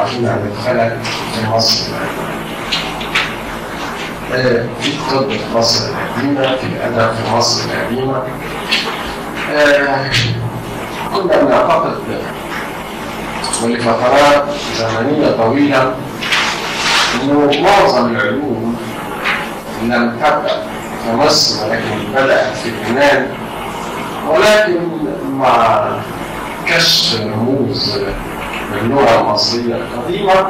عارفين عن الفلك في مصر آه، في الطب في مصر القديمة في الأدب في مصر القديمة آه، كنا بنعتقد ولفترات زمنية طويلة إنه معظم العلوم لم تبدأ في مصر ولكن بدأت في اليونان ولكن مع كشف رموز اللغة المصرية القديمة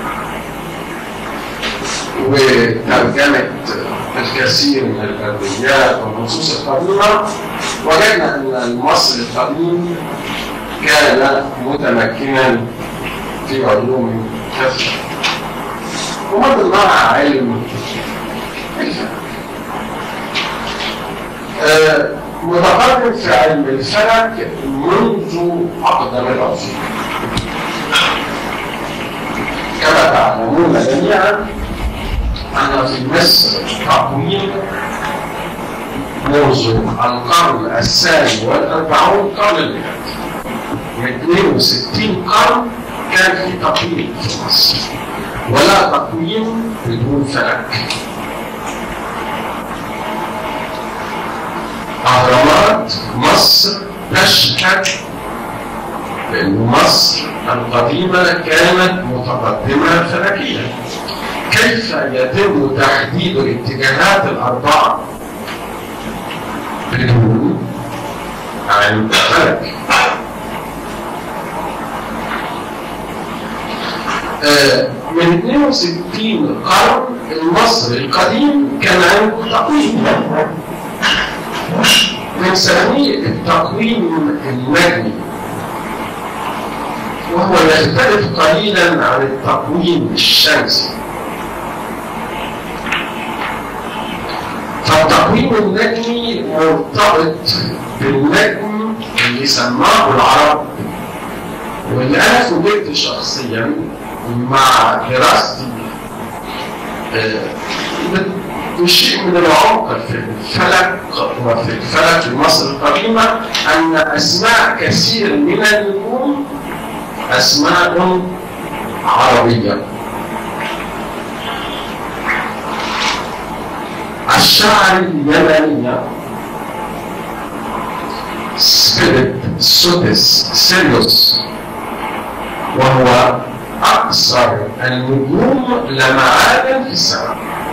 وترجمة الكثير من الأدبيات والنصوص القديمة وجدنا أن المصري القديم كان متمكنا في علوم كثيرة ومن ضمنها علم الفلك آه، متقدم في علم الفلك منذ أقدم العصور كما تعلمون جميعا أن في مصر تقويم منذ القرن الثاني والأربعون قبل الميلاد من 62 قرن كان في تقويم في مصر ولا تقويم بدون فلك أهرامات مصر تشهد بأن مصر القديمة كانت متقدمة فلكيا كيف يتم تحديد الاتجاهات الأربعة بدون علم الفلك آه، من 62 قرن المصري القديم كان عنده تقويم بنسميه التقويم النجمي وهو يختلف قليلا عن التقويم الشمسي فالتقويم النجمي مرتبط بالنجم اللي سماه العرب واللي انا فوجئت شخصيا مع دراستي آه، بشيء من العمق في الفلك وفي الفلك في مصر القديمة أن أسماء كثير من النجوم أسماء عربية الشعر اليمنية سبيريت سوتس سيريوس وهو أكثر النجوم لمعانا في السماء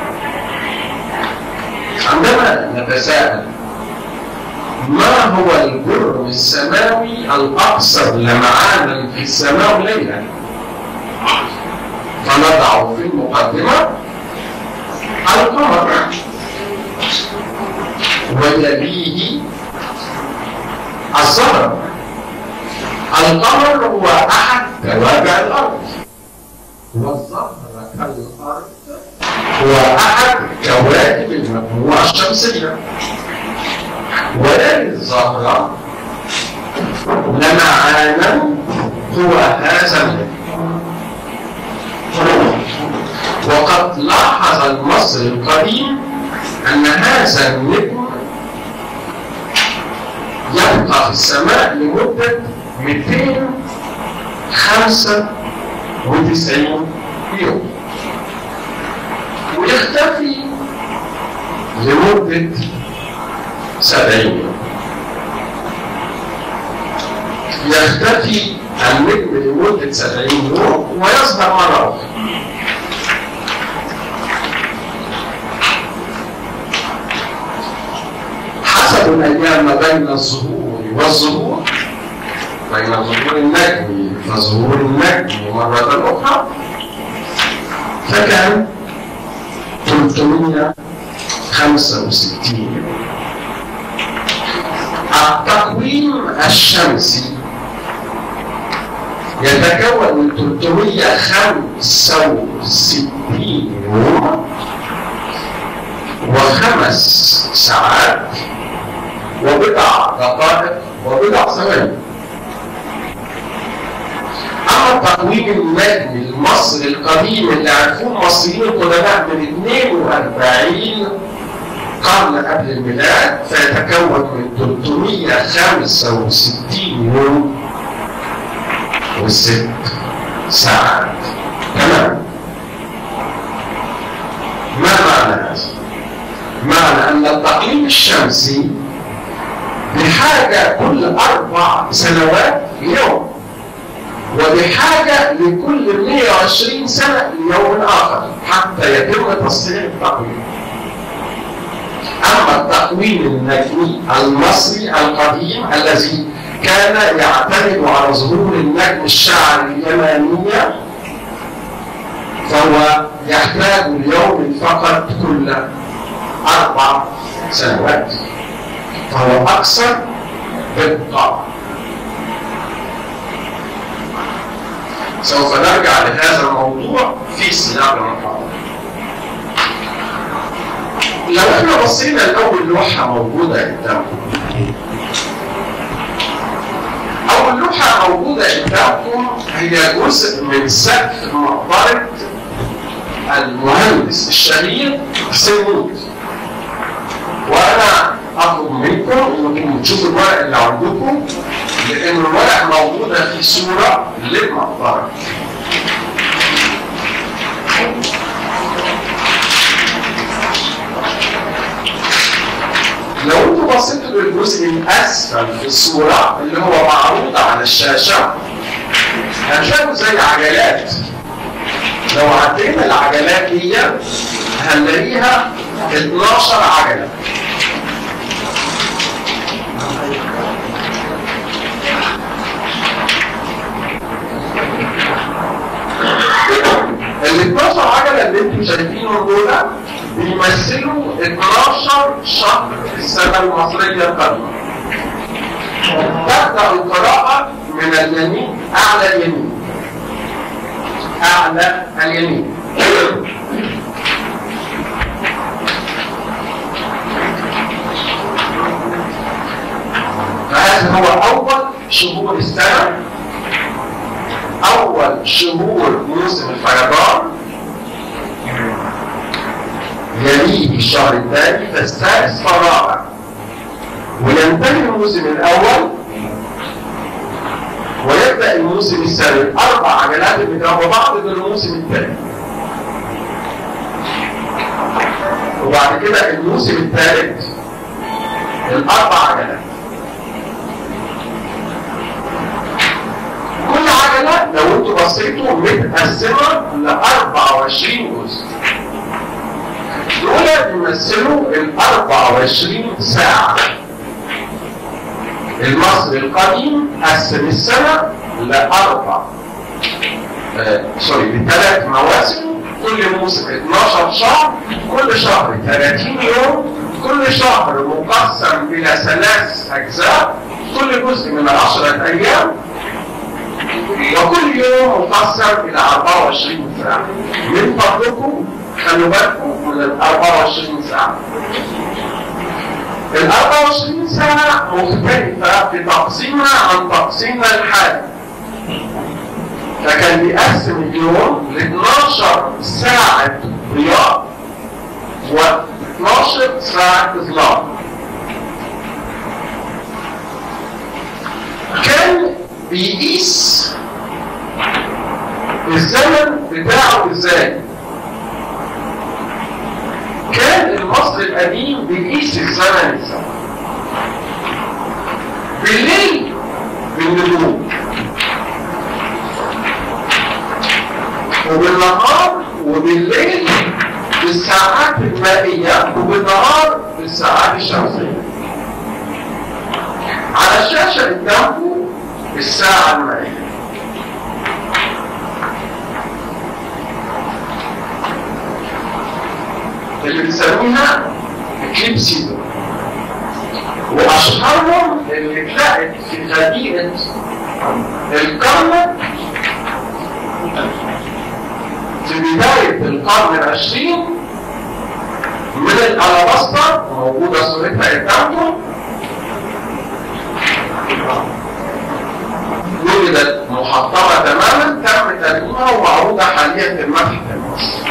عندما نتساءل ما هو الجرم السماوي الأكثر لمعانا في السماء ليلا فنضع في المقدمة القمر ويليه الزهر القمر هو أحد كواكب الأرض والزهر كالأرض هو أحد كواكب المجموعة الشمسية ولكن الزهرة لمعانا هو هذا النجم وقد لاحظ المصري القديم أن هذا النجم يبقى في السماء لمدة 295 يوم ويختفي لمدة 70 يوم يختفي النجم لمدة 70 يوم ويظهر مرة أخرى حسب الأيام ما بين الظهور والظهور بين ظهور النجم وظهور النجم مرة أخرى فكان 365 التقويم الشمسي يتكون من 365 يوم وخمس ساعات وبضع دقائق وبضع ثواني اما تقويم النجم المصري القديم اللي عرفوه المصريين القدماء من 42 قرن قبل الميلاد فيتكون من 365 يوم وست ساعات تمام ما معنى هذا؟ معنى أن التقويم الشمسي بحاجة كل أربع سنوات يوم وبحاجة لكل 120 سنة ليوم آخر حتى يتم تصحيح التقويم أما التقويم النجمي المصري القديم الذي كان يعتمد على ظهور النجم الشعري اليمانية فهو يحتاج اليوم فقط كل أربع سنوات فهو أكثر دقة سوف نرجع لهذا الموضوع في سياق المحاضرة لو احنا بصينا لأول لوحة موجودة قدامكم أول لوحة موجودة قدامكم هي جزء من سقف مقبرة المهندس الشهير حسين نوت وأنا أطلب منكم إنكم تشوفوا الورق اللي عندكم لأن الورق موجودة في صورة للمقبرة لو انتوا بصيتوا للجزء الاسفل في الصوره اللي هو معروض على الشاشه هتلاقوا زي عجلات لو عدينا العجلات دي هنلاقيها 12 عجله ال 12 عجله اللي انتم شايفينهم دول بيمثلوا 12 شهر في السنه المصريه القديمه. تبدا القراءه من اليمين اعلى اليمين. اعلى اليمين. فهذا هو اول شهور السنه اول شهور موسم الفيضان يليه الشهر الثاني فالسادس فالرابع وينتهي الموسم الاول ويبدا الموسم الثاني اربع عجلات بجنب بعض من الموسم الثاني وبعد كده الموسم الثالث الاربع عجلات كل عجله لو انتوا بصيتوا متقسمه ل 24 جزء دول بيمثلوا ال 24 ساعة. المصري القديم قسم السنة لأربع آه سوري لثلاث مواسم كل موسم 12 شهر كل شهر 30 يوم كل شهر مقسم إلى ثلاث أجزاء كل جزء من 10 أيام وكل يوم مقسم إلى 24 ساعة من فضلكم خلوا بالكم من ال 24 ساعة. ال 24 ساعة مختلفة في تقسيمها عن تقسيمنا الحالي. فكان بيقسم اليوم ل 12 ساعة ضياء و 12 ساعة إظلام. كان بيقيس الزمن بتاعه ازاي؟ كان المصري القديم بيقيس الزمن ازاي؟ بالليل بالنجوم وبالنهار وبالليل بالساعات المائية وبالنهار بالساعات الشمسية على الشاشة قدامكم الساعة المائية اللي بنسميها كليبسيدو واشهرهم اللي اتلقت في غديرة القرن في بداية القرن العشرين من الألاباستا موجودة صورتها قدامكم وجدت محطمة تماما تم تدوينها ومعروضة حاليا في المتحف المصري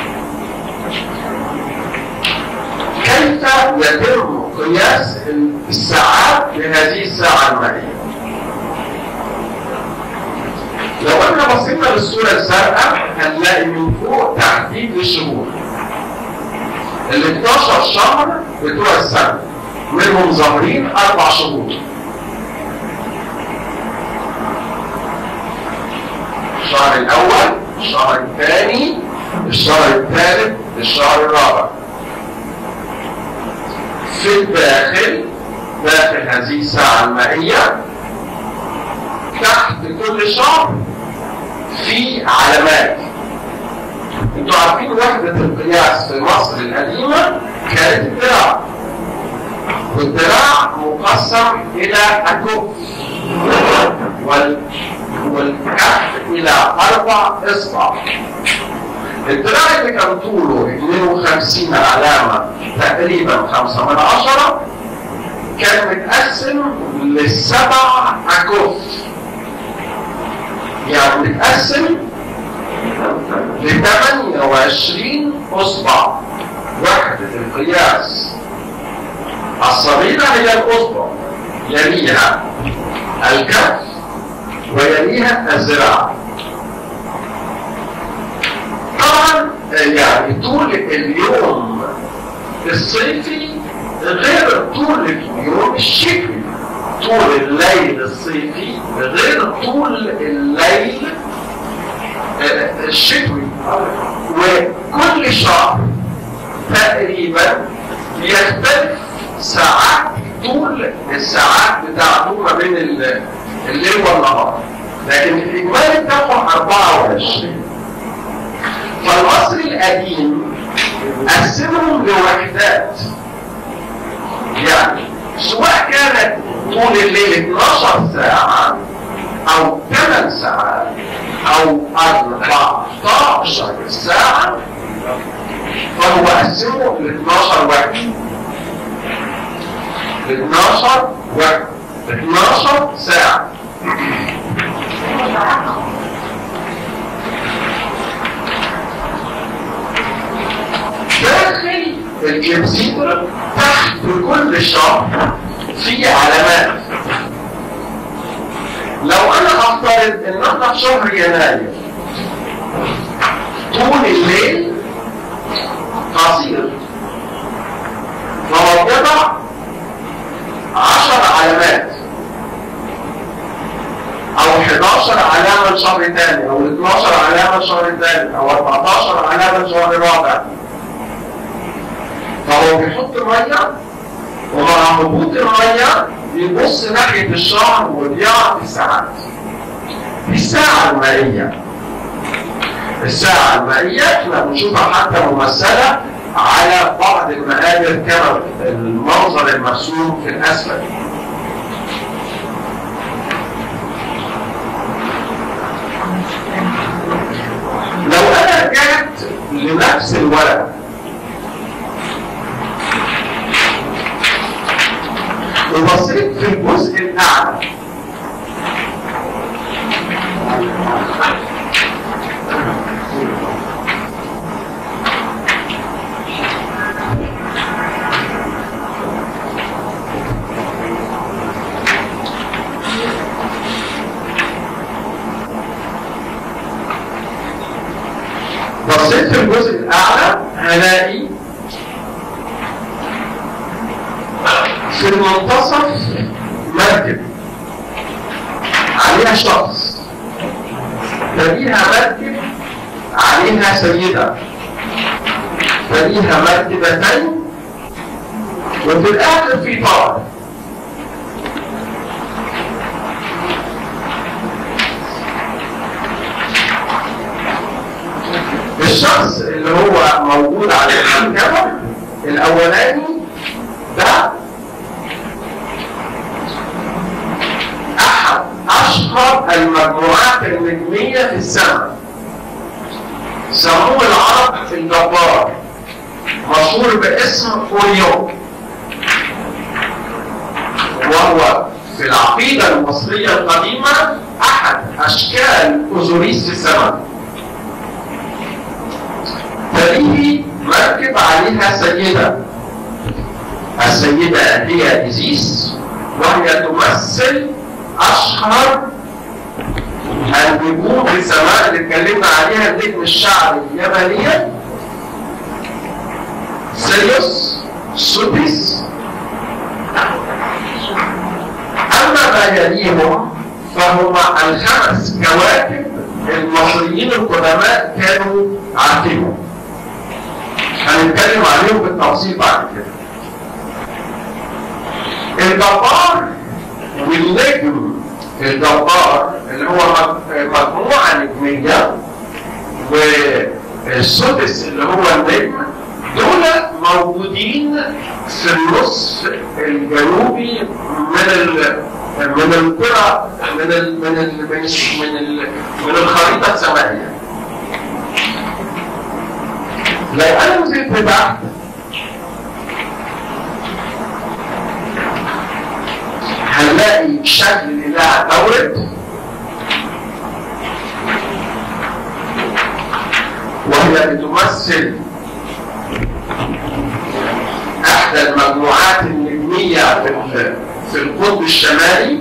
كيف يتم قياس الساعات لهذه الساعة المائية لو احنا بصينا للصورة الزرقاء هنلاقي من فوق تحديد للشهور ال 12 شهر بتوع السنة منهم ظاهرين أربع شهور الشهر الأول الشهر الثاني الشهر الثالث الشهر الرابع في الداخل داخل هذه الساعة المائية تحت كل شهر في علامات انتوا عارفين وحدة القياس في مصر القديمة كانت الدراع والدراع مقسم إلى أكف وال... والكف إلى أربع إصبع الدراع اللي كان طوله 52 علامة تقريبا 5 من عشرة كان متقسم لسبع أكف يعني متقسم ل 28 اصبع وحدة القياس الصغيرة هي الاصبع يليها الكف ويليها الذراع طبعا يعني طول اليوم الصيفي غير طول اليوم الشتوي طول الليل الصيفي غير طول الليل الشتوي وكل شهر تقريبا بيختلف ساعات طول الساعات بتاعته ما بين الليل والنهار لكن الاجمالي بتاعهم 24 فالمصري القديم قسمهم لوحدات يعني سواء كانت طول الليل 12 ساعة أو 8 ساعات أو 14 ساعة فهو قسمه ل 12 وقت ل 12 وقت 12 ساعة داخل الكمبيوتر تحت كل شهر في علامات لو انا افترض ان احنا في شهر يناير طول الليل قصير فهو بيضع عشر علامات او 11 علامة الشهر الثاني او 12 علامة الشهر الثالث او 14 علامة الشهر الرابع فهو بيحط ميه ومع هبوط الميه بيبص ناحيه الشهر وبيعرف الساعات دي الساعه المائيه الساعه المائيه احنا بنشوفها حتى ممثله على بعض المقادر كما المنظر المرسوم في الاسفل لو انا رجعت لنفس الورقه وبصيت في الجزء الاعلى بصيت في الجزء الاعلى هلاقي في المنتصف مركب عليها شخص فليها مركب عليها سيدة فليها مركبتين وفي الآخر في طائر الشخص اللي هو موجود على المركبة الأولاني ده أحد أشهر المجموعات النجمية في السماء سموه العرب الجبار مشهور باسم أوريون وهو في العقيدة المصرية القديمة أحد أشكال أوزوريس في السماء تليه مركب عليها سيدة السيدة هي إيزيس وهي تمثل أشهر النجوم في السماء اللي اتكلمنا عليها النجم الشعبي اليابانية سيريوس سوبيس أما ما يليهم فهم الخمس كواكب المصريين القدماء كانوا عارفينهم هنتكلم عليهم بالتفصيل بعد كده الجبار والنجم الجبار اللي هو مجموعة نجمية والسدس اللي هو النجم دول موجودين في النصف الجنوبي من ال من القرى من ال من ال من ال من, ال من الخريطة السمائية. لو أنا نزلت تحت هنلاقي شكل الإله دورت وهي بتمثل احدى المجموعات النجميه في في القطب الشمالي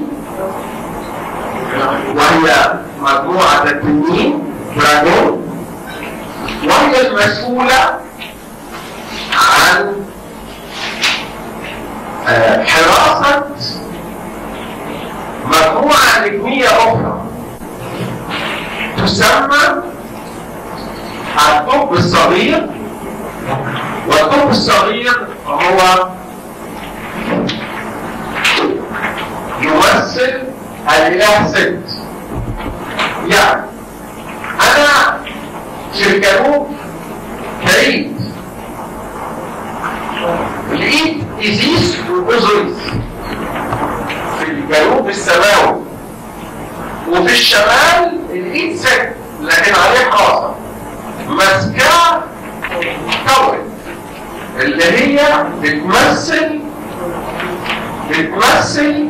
وهي مجموعه التنين دراجون وهي المسؤوله عن حراسه مجموعه نجميه اخرى تسمى الثقب الصغير والثقب الصغير هو يمثل الاله ست يعني انا في الجنوب كريت لقيت ايزيس واوزوريس في الجنوب السماوي وفي الشمال لقيت ست لكن عليه حاصل ماسكاه كون اللي هي بتمثل بتمثل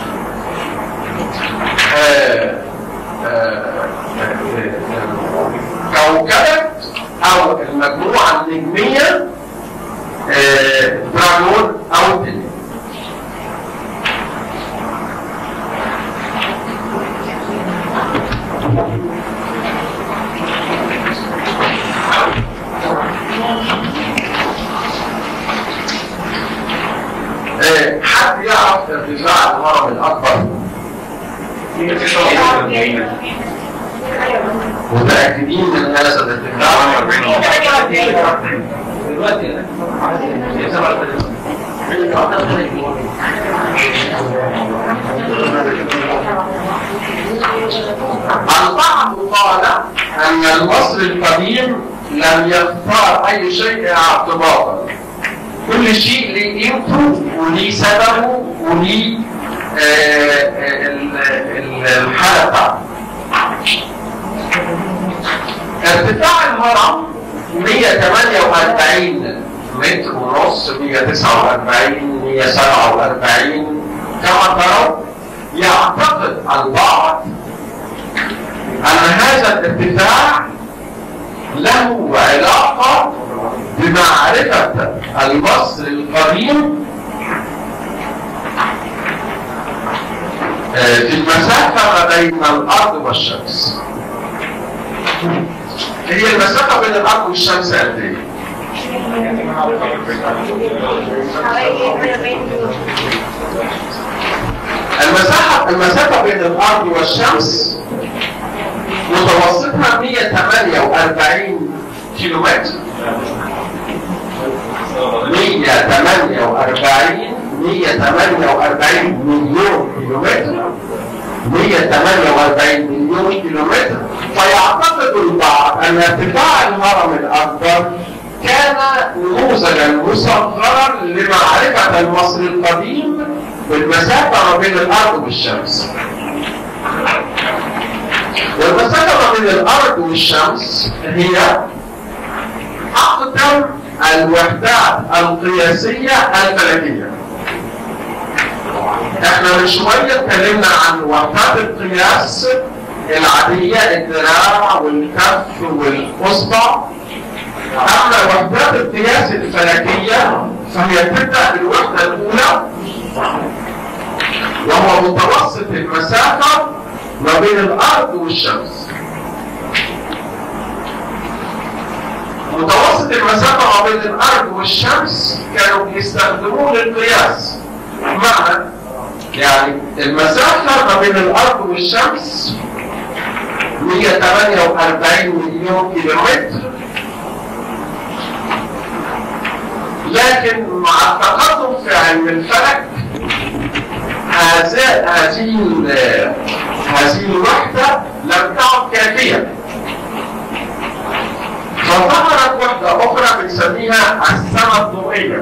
آه آه كوكبة أو المجموعة النجمية آه دراجون أو التنين حد يعرف ارتفاع الهرم الاكبر؟ متأكدين من هذا الارتفاع؟ البعض قال أن المصري القديم لم يختار أي شيء اعتباطا كل شيء ليه قيمته وليه سببه وليه الحالة بتاعته. ارتفاع الهرم 148 متر ونص 149 147 كما ترون يعتقد البعض أن هذا الارتفاع له علاقة بمعرفة المصري القديم في المسافة ما بين الأرض والشمس. هي المسافة بين الأرض والشمس قد إيه؟ المساحة المسافة بين الأرض والشمس متوسطها 148 كيلو متر 148 148 مليون كيلومتر 148 مليون كيلومتر فيعتقد البعض ان ارتفاع الهرم الاكبر كان نموذجا مصغرا لمعرفه المصري القديم بالمسافه ما بين الارض والشمس. والمسافه ما بين الارض والشمس هي اقدم الوحدات القياسيه الفلكيه. احنا من شويه اتكلمنا عن وحدات القياس العاديه الذراع والكف والاصبع اما وحدات القياس الفلكيه فهي تبدا بالوحده الاولى وهو متوسط المسافه ما بين الارض والشمس متوسط المسافة ما بين الارض والشمس كانوا بيستخدموه للقياس بمعنى يعني المسافة ما بين الارض والشمس 148 مليون كيلومتر لكن مع التقدم في علم الفلك هذا هذه هذه الوحدة لم تعد كافية فظهرت وحدة أخرى بنسميها السنة الضوئية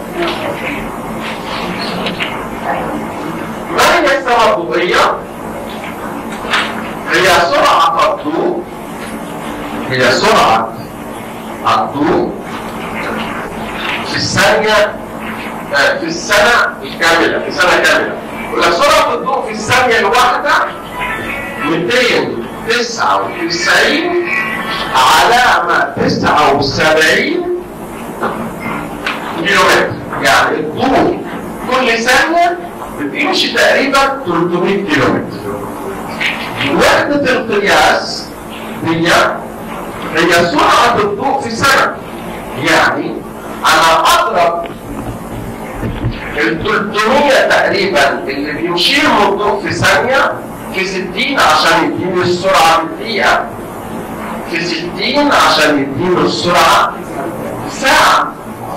ما هي السنة الضوئية؟ هي سرعة الضوء هي سرعة الضوء في الثانية في السنة الكاملة في سنة كاملة ولو سرعة الضوء في الثانية الواحدة 299 علامة 79 كيلومتر يعني الضوء كل ثانية بتمشي تقريبا 300 كيلومتر وحدة القياس هي هي سرعة الضوء في سنة يعني أنا أضرب ال 300 تقريبا اللي بيشير الضوء في ثانية في 60 عشان يديني السرعة بالدقيقة في 60 عشان يديني السرعة ساعة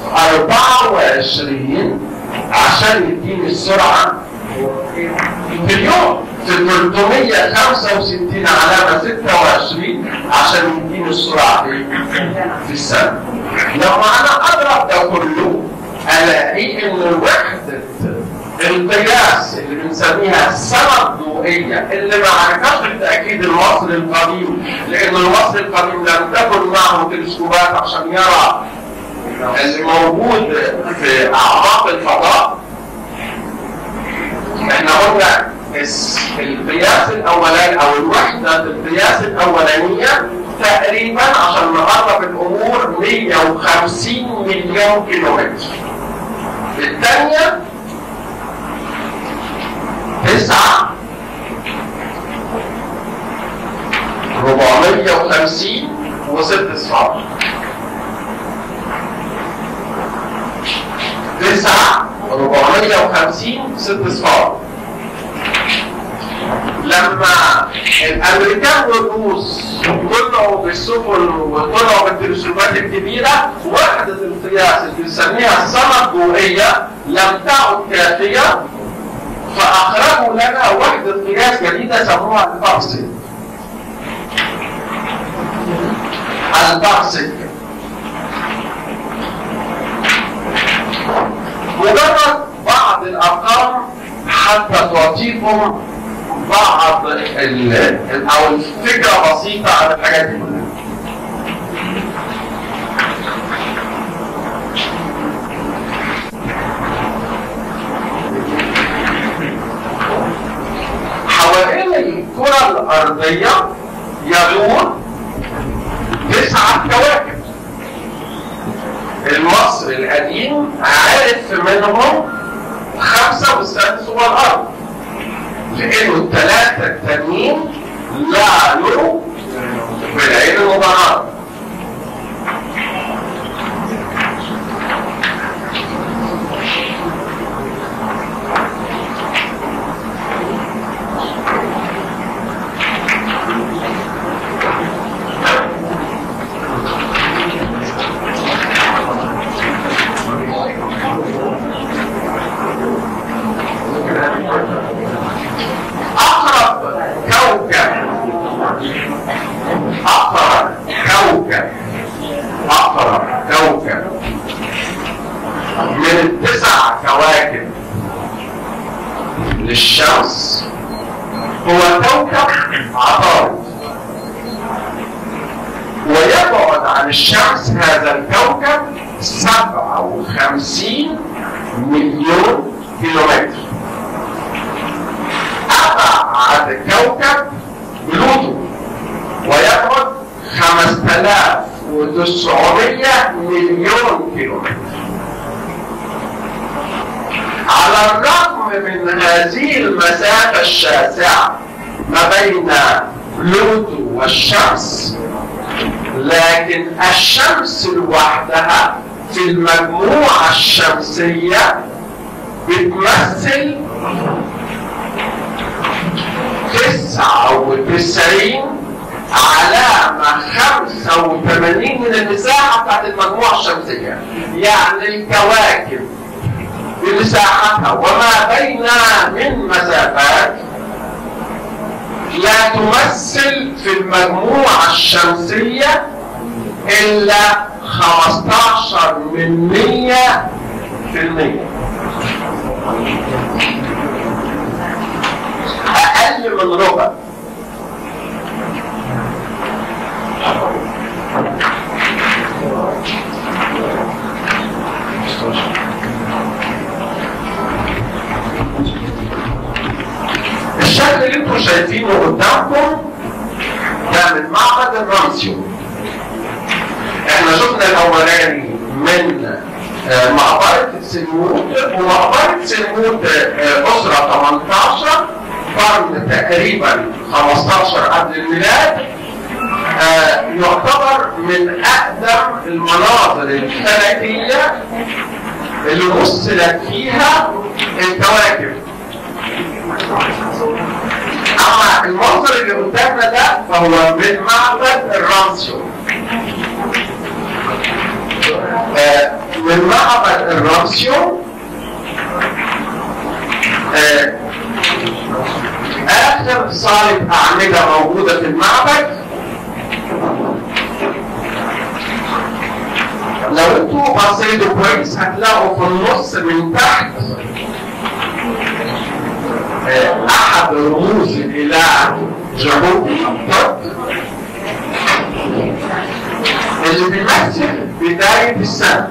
24 عشان يديني السرعة في اليوم في 365 علامة 26 عشان يديني السرعة في, في السنة لما أنا أضرب ده كله ألاقي إن وحدة القياس اللي بنسميها السنة الضوئية اللي ما عرفهاش بالتأكيد المصري القديم لأن المصري القديم لم تكن معه تلسكوبات عشان يرى اللي موجود في أعماق الفضاء احنا قلنا القياس الأولاني أو الوحدة القياس الأولانية تقريبا عشان نقرب الأمور 150 مليون كيلومتر الثانية تسعة ربعمية وخمسين وست صفار تسعة ربعمية وخمسين ست صفار لما الامريكان والروس طلعوا بالسفن وطلعوا بالتلسكوبات الكبيره وحده القياس اللي بنسميها السنه الضوئيه لم تعد كافيه فاخرجوا لنا وحده قياس جديده سموها البارسك البارسك مجرد بعض الارقام حتى تعطيكم بعض ال او الفكره بسيطه عن الحاجات دي كلها. حوالين الكره الارضيه يدور تسعه كواكب. المصري القديم عارف منهم خمسه والسادس هو الارض. لانه الثلاثه التانيين لا يروا بالعين المباراه اقرب كوكب اقرب كوكب اقرب كوكب من التسع كواكب للشمس هو كوكب عطارد ويبعد عن الشمس هذا الكوكب 57 مليون كيلومتر أبعد كوكب بلوتو ويبعد 5900 مليون كيلومتر على الرغم من هذه المسافة الشاسعة ما بين بلوتو والشمس لكن الشمس لوحدها في المجموعة الشمسية بتمثل تسعة وتسعين علامة خمسة وثمانين من المساحة بتاعت المجموعة الشمسية يعني الكواكب بمساحتها وما بينها من مسافات لا تمثل في المجموعة الشمسية إلا 15 من 100 في المية أقل من ربع الشكل اللي انتم شايفينه قدامكم ده من معبد الرمسيو احنا شفنا الاولاني من آه، مقبرة سلموت ومقبرة سلموت آه، أسرة 18 قرن تقريبا 15 قبل الميلاد آه، يعتبر من أقدم المناظر الفلكية اللي مثلت فيها الكواكب اما المنظر اللي قدامنا ده فهو من معبد الرمسيو آه، من معبد الرمسيو آه، اخر صالة اعمدة موجودة في المعبد لو انتوا بصيتوا كويس هتلاقوا في النص من تحت احد رموز الاله جهود الطب اللي بيمثل بداية السنة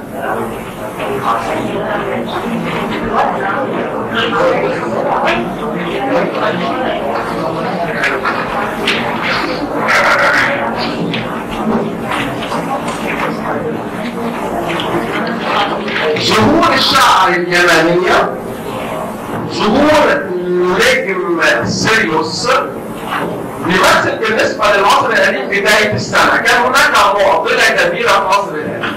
ظهور الشعر اليمنية ظهور نجم سيريوس بيمثل بالنسبة للمصري القديم بداية السنة كان هناك معضلة كبيرة في مصر القديم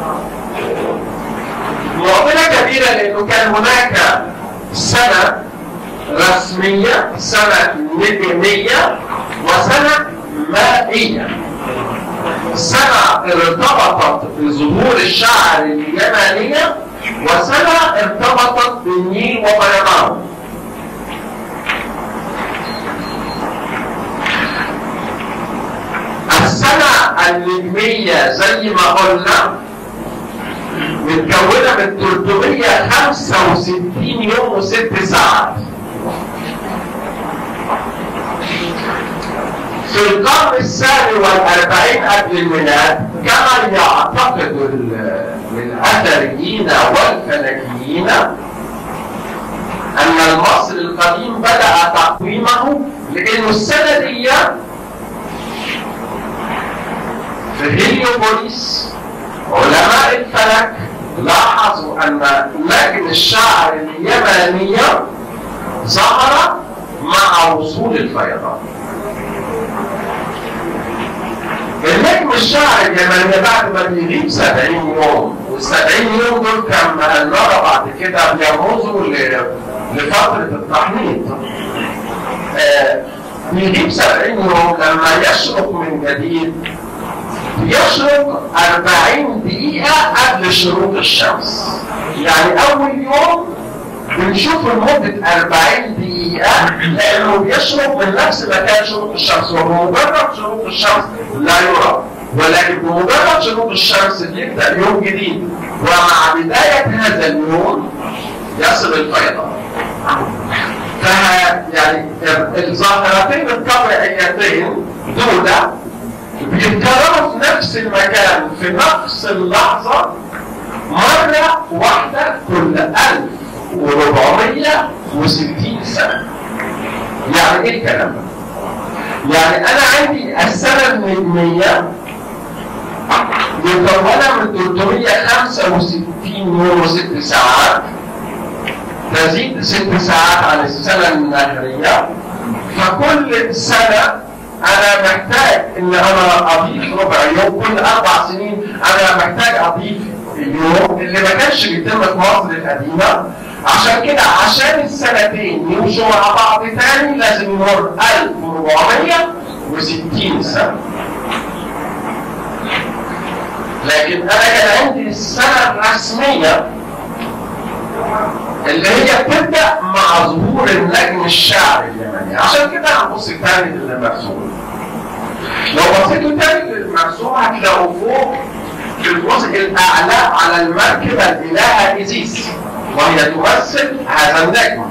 معضلة كبيرة لأنه كان هناك سنة رسمية سنة نجمية وسنة مائية سنة ارتبطت بظهور الشعر اليمنية وسنة ارتبطت بالنيل وفيضانه السنة النجمية زي ما قلنا متكونة من 365 يوم وست ساعات في القرن الثاني والأربعين قبل الميلاد كما يعتقد الأثريين والفلكيين أن المصري القديم بدأ تقويمه لأنه السنة دي في هيليوبوليس علماء الفلك لاحظوا أن نجم الشعر اليمنية ظهر مع وصول الفيضان النجم الشعر اليمني بعد ما بيغيب 70 يوم وال70 يوم دول كما نرى بعد كده بيرمزوا لفترة التحنيط آه بيغيب 70 يوم لما يشرق من جديد يشرق 40 دقيقة قبل شروق الشمس يعني أول يوم بنشوفه لمدة 40 دقيقة لأنه بيشرق من نفس مكان شروق الشمس وبمجرد شروق الشمس لا يرى ولكن بمجرد شروق الشمس بيبدأ يوم جديد ومع بداية هذا اليوم يصل الفيضان فها يعني الظاهرتين الطبيعيتين دول بيتكرروا في نفس المكان في نفس اللحظة مرة واحدة كل 1460 سنة يعني ايه الكلام ده؟ يعني انا عندي السنة النجمية مكونة من 365 يوم وست ساعات تزيد ست ساعات عن السنة النهرية فكل سنة أنا محتاج إن أنا أضيف ربع يوم كل أربع سنين أنا محتاج أضيف اليوم اللي ما كانش بيتم في مصر القديمة عشان كده عشان السنتين يمشوا مع بعض تاني لازم يمر 1460 سنة لكن أنا كان عندي السنة الرسمية اللي هي بتبدا مع ظهور النجم الشعري اليمني عشان كده هنبص تاني للمرسوم لو بصيتوا تاني للمرسوم هتلاقوا فوق في الجزء الاعلى على المركبه الالهه ايزيس وهي تمثل هذا النجم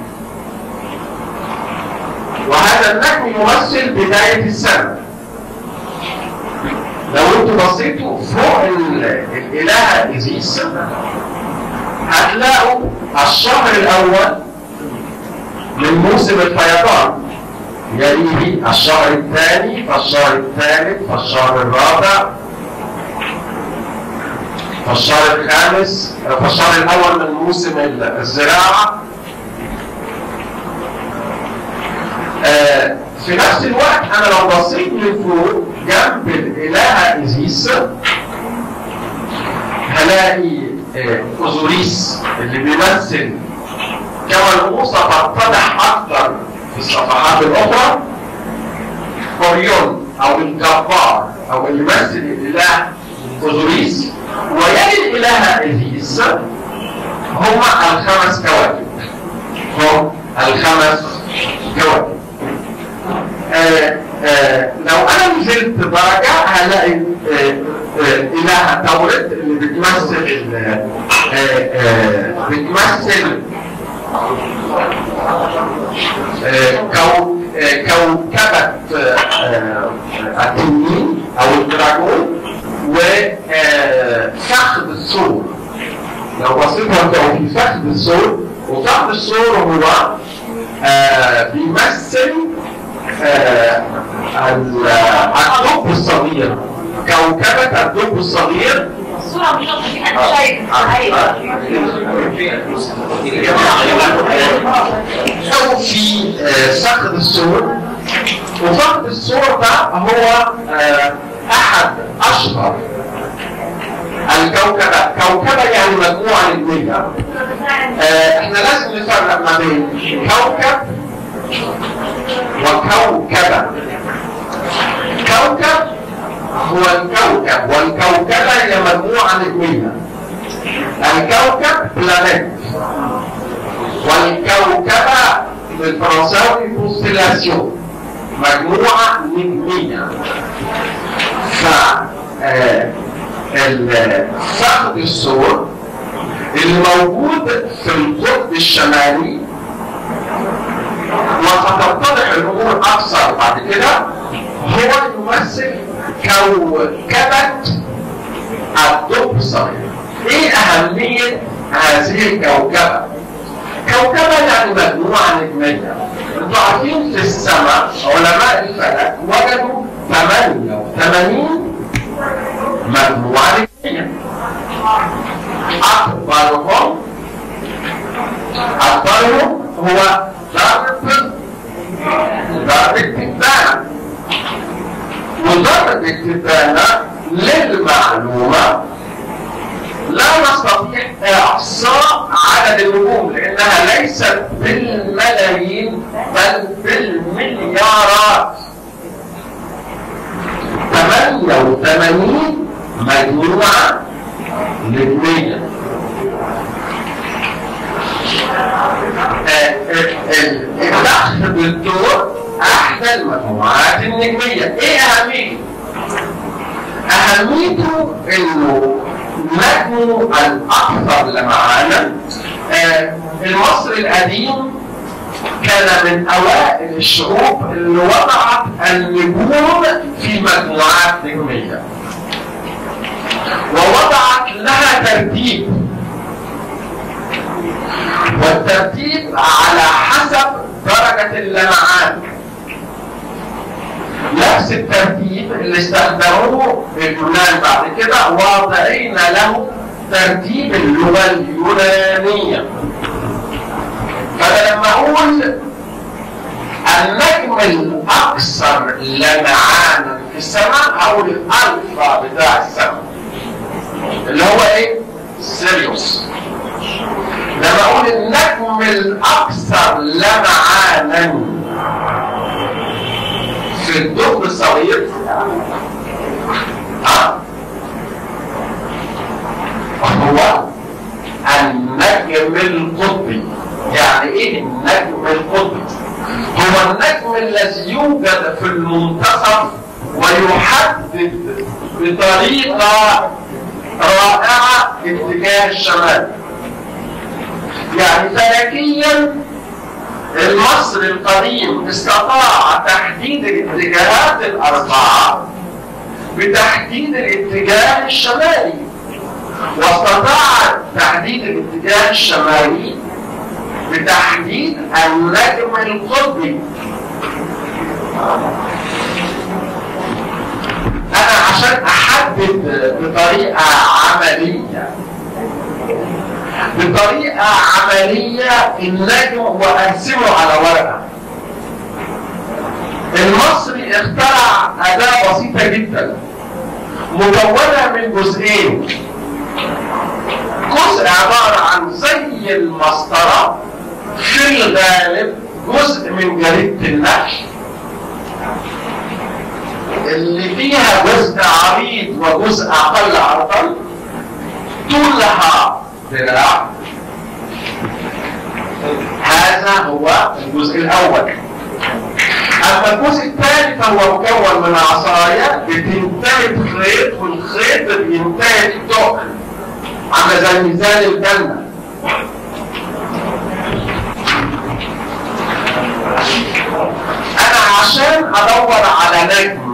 وهذا النجم يمثل بدايه السنه لو انتوا بصيتوا فوق الالهه ايزيس هتلاقوا الشهر الاول من موسم الفيضان يليه الشهر الثاني فالشهر الثالث فالشهر الرابع فالشهر الخامس فالشهر الاول من موسم الزراعه آه في نفس الوقت انا لو بصيت من فوق جنب الالهه ايزيس هلاقي اوزوريس اللي بيمثل كما الغوصة تتضح أكثر في الصفحات الأخرى أوريون أو الجبار أو اللي يمثل الإله اوزوريس ويلي الإلهة إيزيس هم الخمس كواكب هم الخمس كواكب آه آه لو انا نزلت درجه هلاقي آه إلهة تورد اللي بتمثل بتمثل كوكبة التنين أو الدراجون وفخذ السور لو بصيت هتلاقوا في فخذ السور وفخذ السور هو بيمثل الدب الصغير كوكبة الدب الصغير الصورة مش واضحة في حد شايف أو في فخذ السور وفخذ السور ده هو أحد أشهر الكوكبة كوكبة يعني مجموعة نجمية احنا لازم نفرق ما بين كوكب وكوكبة كوكب هو الكوكب والكوكبة هي مجموعة نجمية الكوكب بلانيت والكوكبة بالفرنساوي كونستيلاسيون مجموعة نجمية ف فخذ السور اللي موجود في القطب الشمالي وستتضح الامور اكثر بعد كده هو يمثل كوكبة الدب الصغير ايه اهمية هذه الكوكبة كوكبة يعني مجموعة نجمية انتوا عارفين في السماء علماء الفلك وجدوا 88 مجموعة نجمية أكبرهم أكبرهم هو ضرب ضرب التبانة وضرب التبانة للمعلومة لا نستطيع إحصاء عدد النجوم لأنها ليست بالملايين بل بالمليارات 88 مجموعة نجمية الدخل بالدور احدى المجموعات النجميه ايه اهميته اهميته انه نجمه الاكثر لمعانا آه المصري القديم كان من اوائل الشعوب اللي وضعت النجوم في مجموعات نجميه ووضعت لها ترتيب والترتيب على حسب درجة اللمعان نفس الترتيب اللي استخدموه اليونان بعد كده واضعين له ترتيب اللغة اليونانية فأنا لما أقول النجم الاكثر لمعانا في السماء او الالفا بتاع السماء اللي هو ايه؟ سيريوس لما اقول النجم الاكثر لمعانا في الدب الصغير ها هو النجم القطبي يعني ايه النجم القطبي هو النجم الذي يوجد في المنتصف ويحدد بطريقة رائعة اتجاه الشمال يعني فلكيا المصري القديم استطاع تحديد الاتجاهات الأربعة بتحديد الاتجاه الشمالي واستطاع تحديد الاتجاه الشمالي بتحديد النجم القطبي انا عشان احدد بطريقه عمليه بطريقه عمليه النجم واقسمه على ورقه المصري اخترع اداه بسيطه جدا مكونه من جزئين جزء عباره عن زي المسطره في الغالب جزء من جريده النحل اللي فيها جزء عريض وجزء اقل عرضا طولها ذراع هذا هو الجزء الاول اما الجزء الثاني فهو مكون من عصايه بتنتهي بخيط والخيط بينتهي بتقل عامله زي ميزان الجنه انا عشان ادور على نجم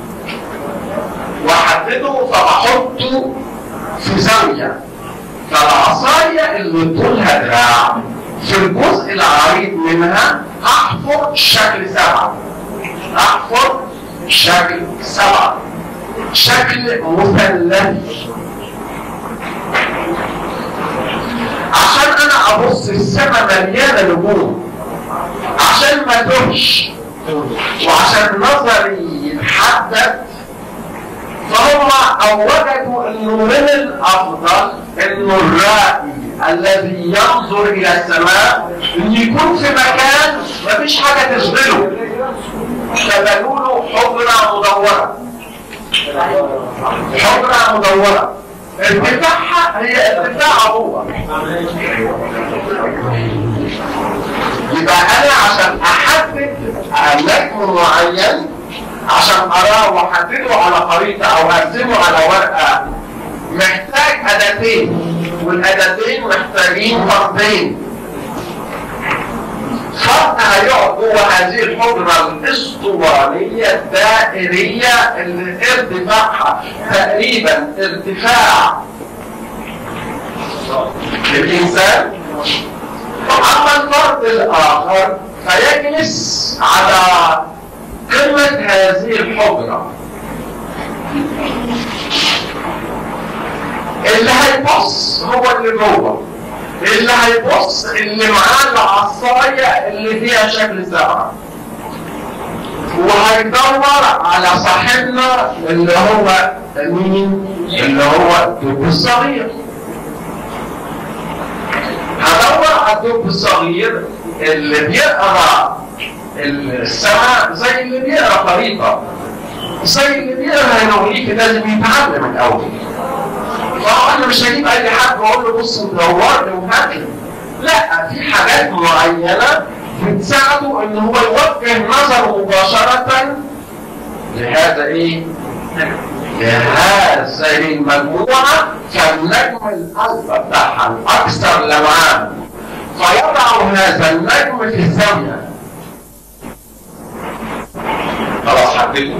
واحدده فبحطه في زاويه فالعصايه اللي طولها دراع في الجزء العريض منها احفر شكل سبعه احفر شكل سبعه شكل مثلثي عشان انا ابص السماء مليانه نجوم عشان ما تهش وعشان نظري يتحدد فهم اوجدوا انه من الافضل انه الرائي الذي ينظر الى السماء ان يكون في مكان مفيش حاجه تشغله فبنوا له حجره مدوره حجره مدوره ارتفاعها هي ارتفاع هو يبقى انا عشان احدد نجم معين عشان اراه واحدده على خريطه او ارسمه على ورقه محتاج اداتين والاداتين محتاجين فردين فرد هيقعد جوه هذه الحجره الاسطوانيه الدائريه اللي ارتفاعها تقريبا ارتفاع الانسان اما الفرد الاخر فيجلس على قمه هذه الحجره اللي هيبص هو اللي جوه اللي هيبص اللي معاه العصايه اللي فيها شكل سبعه وهيدور على صاحبنا اللي هو مين؟ اللي هو الدب الصغير هدور على الدب الصغير اللي بيقرا السماء زي اللي بيقرا خريطه زي اللي بيقرا هيروغليفي لازم يتعلم الاول فهو انا مش هجيب اي حد واقول له بص دور لي وهات لي لا في حاجات معينه بتساعده ان هو يوجه نظره مباشره لهذا ايه؟ لهذه المجموعه فالنجم الالفا بتاعها الاكثر لمعان فيضع هذا النجم في الزاويه خلاص حدده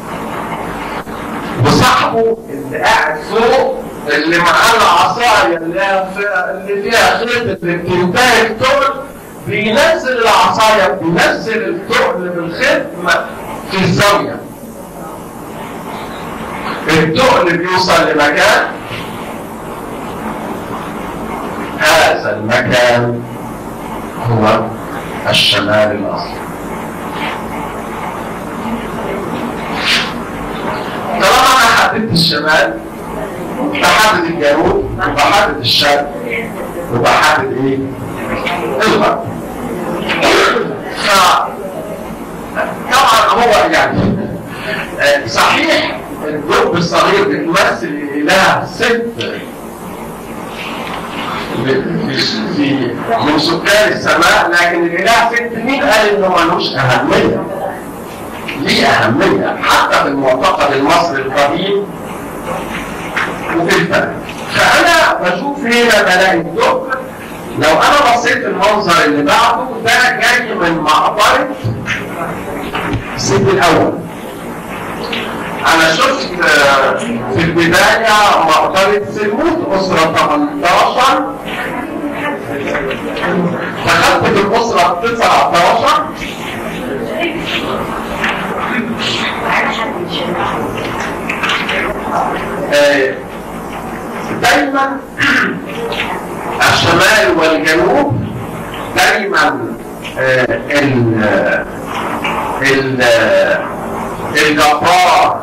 وصاحبه اللي قاعد فوق اللي معاه العصايه اللي, اللي فيها خيط اللي بتنتهي التقل بينزل العصايه بينزل التقل بالخيط في الزاويه التقل بيوصل لمكان هذا المكان هو الشمال الاصلي بحدد الشمال بحدد الجنوب وبحدد الشرق وبحدد ايه؟ الغرب ف- طبعا هو يعني آه، صحيح الدب الصغير بتمثل اله ست في- في من سكان السماء لكن الاله ست مين قال انه ملوش اهميه؟ ليه اهميه حتى في المعتقد المصري القديم وفي الفلك فانا بشوف هنا بلاقي الدب لو انا بصيت المنظر اللي بعده ده جاي من مقبره السيد الاول انا شفت آه، في البدايه مقبره سلموت اسره 18 دخلت في الاسره 19 آه، دايما الشمال والجنوب دايما آه، ال ال الجبار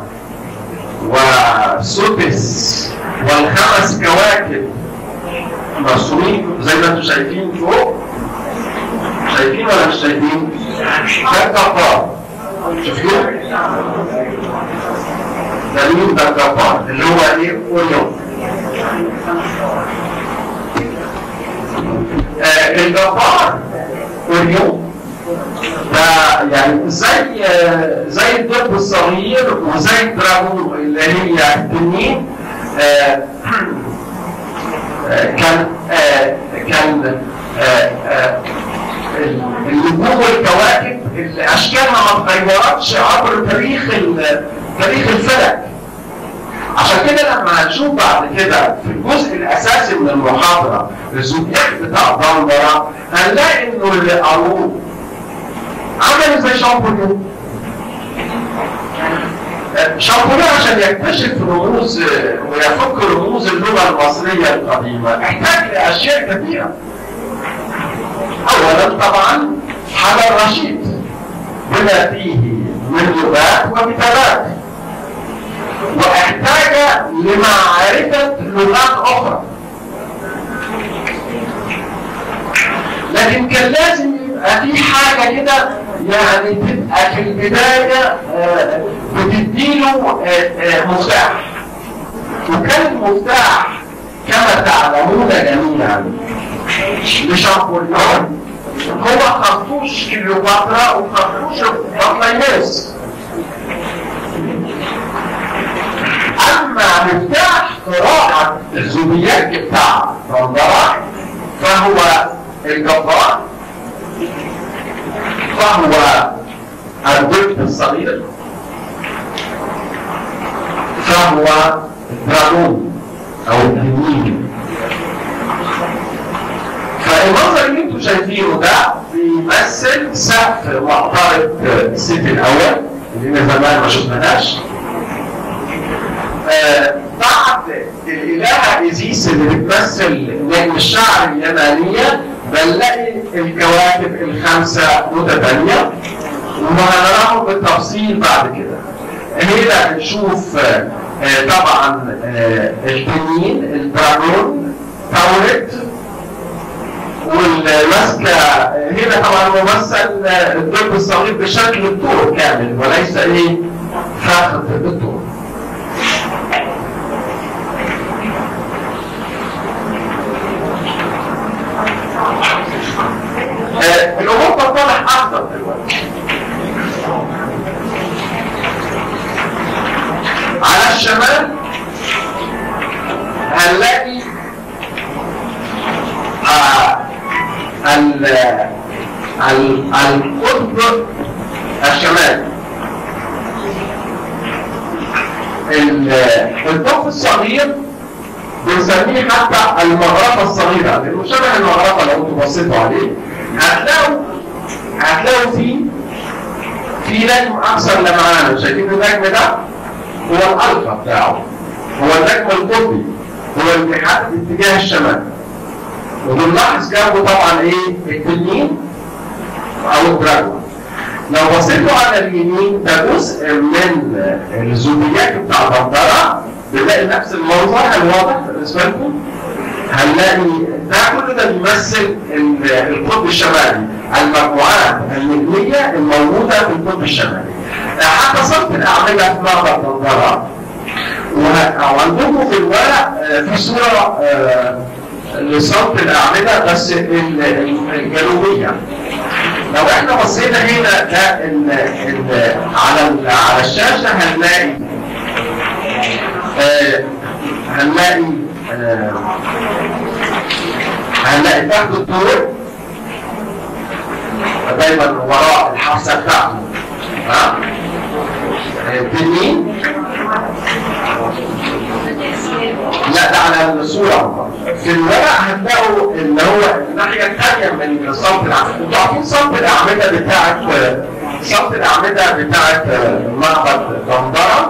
وسدس والخمس كواكب مرسومين زي ما انتم شايفين فوق شايفين ولا مش شايفين؟ ده الجبار شفتوه؟ ده مين ده الجبار اللي هو ايه؟ اوريون آه، الجبار اوريون ده يعني زي آه، زي الدب الصغير وزي الدراجون اللي هي التنين آه، آه، كان آه، كان آه، آه، النجوم والكواكب اللي اشكالها ما اتغيرتش عبر تاريخ ال- تاريخ الفلك عشان كده لما هنشوف بعد كده في الجزء الاساسي من المحاضره الزودياك بتاع دندره هنلاقي انه اللي قالوه عمل زي شامبوليون شامبوليون عشان يكتشف رموز ويفك رموز اللغه المصريه القديمه احتاج لاشياء كثيره اولا طبعا حجر رشيد بما فيه من لغات وكتابات واحتاج لمعرفة لغات أخرى لكن كان لازم يبقى في حاجة كده يعني تبقى في البداية آه، بتديله آه، آه، مفتاح وكان المفتاح كما تعلمون جميعا لشامبوليون هو خرطوش كليوباترا وخرطوش بطليموس اما مفتاح قراءة الزوبياك بتاع دندرة فهو الجبار فهو الدب الصغير فهو الدراجون او التنين فالمنظر اللي انتم شايفينه ده بيمثل سقف مقبرة السيف الاول اللي زمان ما شفناهاش آه، بعد الإلهة إيزيس اللي بتمثل نجم الشعر اليمانية بنلاقي الكواكب الخمسة متتالية وهنراهم بالتفصيل بعد كده. هنا بنشوف آه، آه، طبعا آه، التنين الدراجون تاوريت والماسكة هنا طبعا ممثل آه، الدب الصغير بشكل الطور كامل وليس ايه فخذ الطور. آه، الامور تتضح افضل دلوقتي على الشمال هنلاقي آه، ال- ال- القطب الشمالي ال- الطف الصغير بنسميه حتى المغرفة الصغيرة لأنه شبه المغرفة لو انتوا بصيتوا عليه هتلاقوا هتلاقوا فيه في نجم أكثر لمعانا شايفين النجم ده هو الألفا بتاعه هو النجم القطبي هو اللي بيحدد اتجاه الشمال وبنلاحظ جنبه طبعا ايه التنين أو الدراجون لو بصيتوا على اليمين ده جزء من الزوبياك بتاع دندرة بنلاقي نفس المنظر هل واضح بالنسبه لكم؟ هنلاقي ده كله ده بيمثل ال- القطب الشمالي المجموعات النجميه الموجوده في القطب الشمالي حتى صنف الاعمده في معبد دندره وه- وعندكم في الورق آه، في صوره آه، لصنف الاعمده بس ال- ال- الجنوبيه لو احنا بصينا هنا ده ال ال على ال- على الشاشه هنلاقي آه هنلاقي آه هنلاقي تحت الطور دايما وراء الحافظه بتاعته ها آه، باليمين لا ده على الصورة في الورق هتلاقوا اللي هو الناحية الثانية من صمت الأعمدة انتوا عارفين صمت الأعمدة بتاعت صمت الأعمدة بتاعت معبد دندرة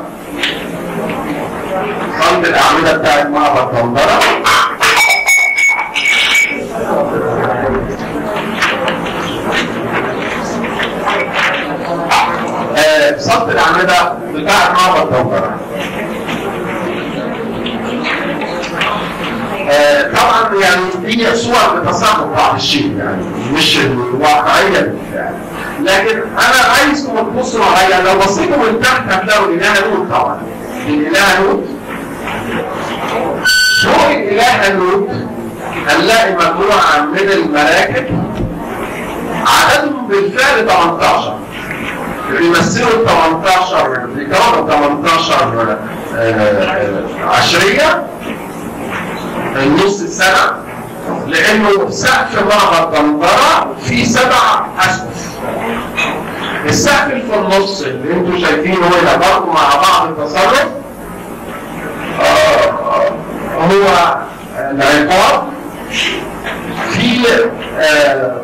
صمت الأعمدة بتاعت معبد دندرة آه، صمت الأعمدة بتاعت معبد دندرة آه، طبعا يعني هي صور بتصرف بعض الشيء يعني مش الواقعيه بالفعل لكن انا عايزكم تبصوا معايا لو بصيتوا من تحت هتلاقوا الاله نوت طبعا الاله نوت فوق الاله نوت هنلاقي مجموعه من المراكب عددهم بالفعل 18 بيمثلوا ال 18 بيكونوا 18 آه، آه، عشريه نص السنة لأنه سقف معبد دندرة فيه سبع أسقف. السقف اللي في النص اللي انتوا شايفينه هنا برضه مع بعض التصرف آه، هو العقاب في آه،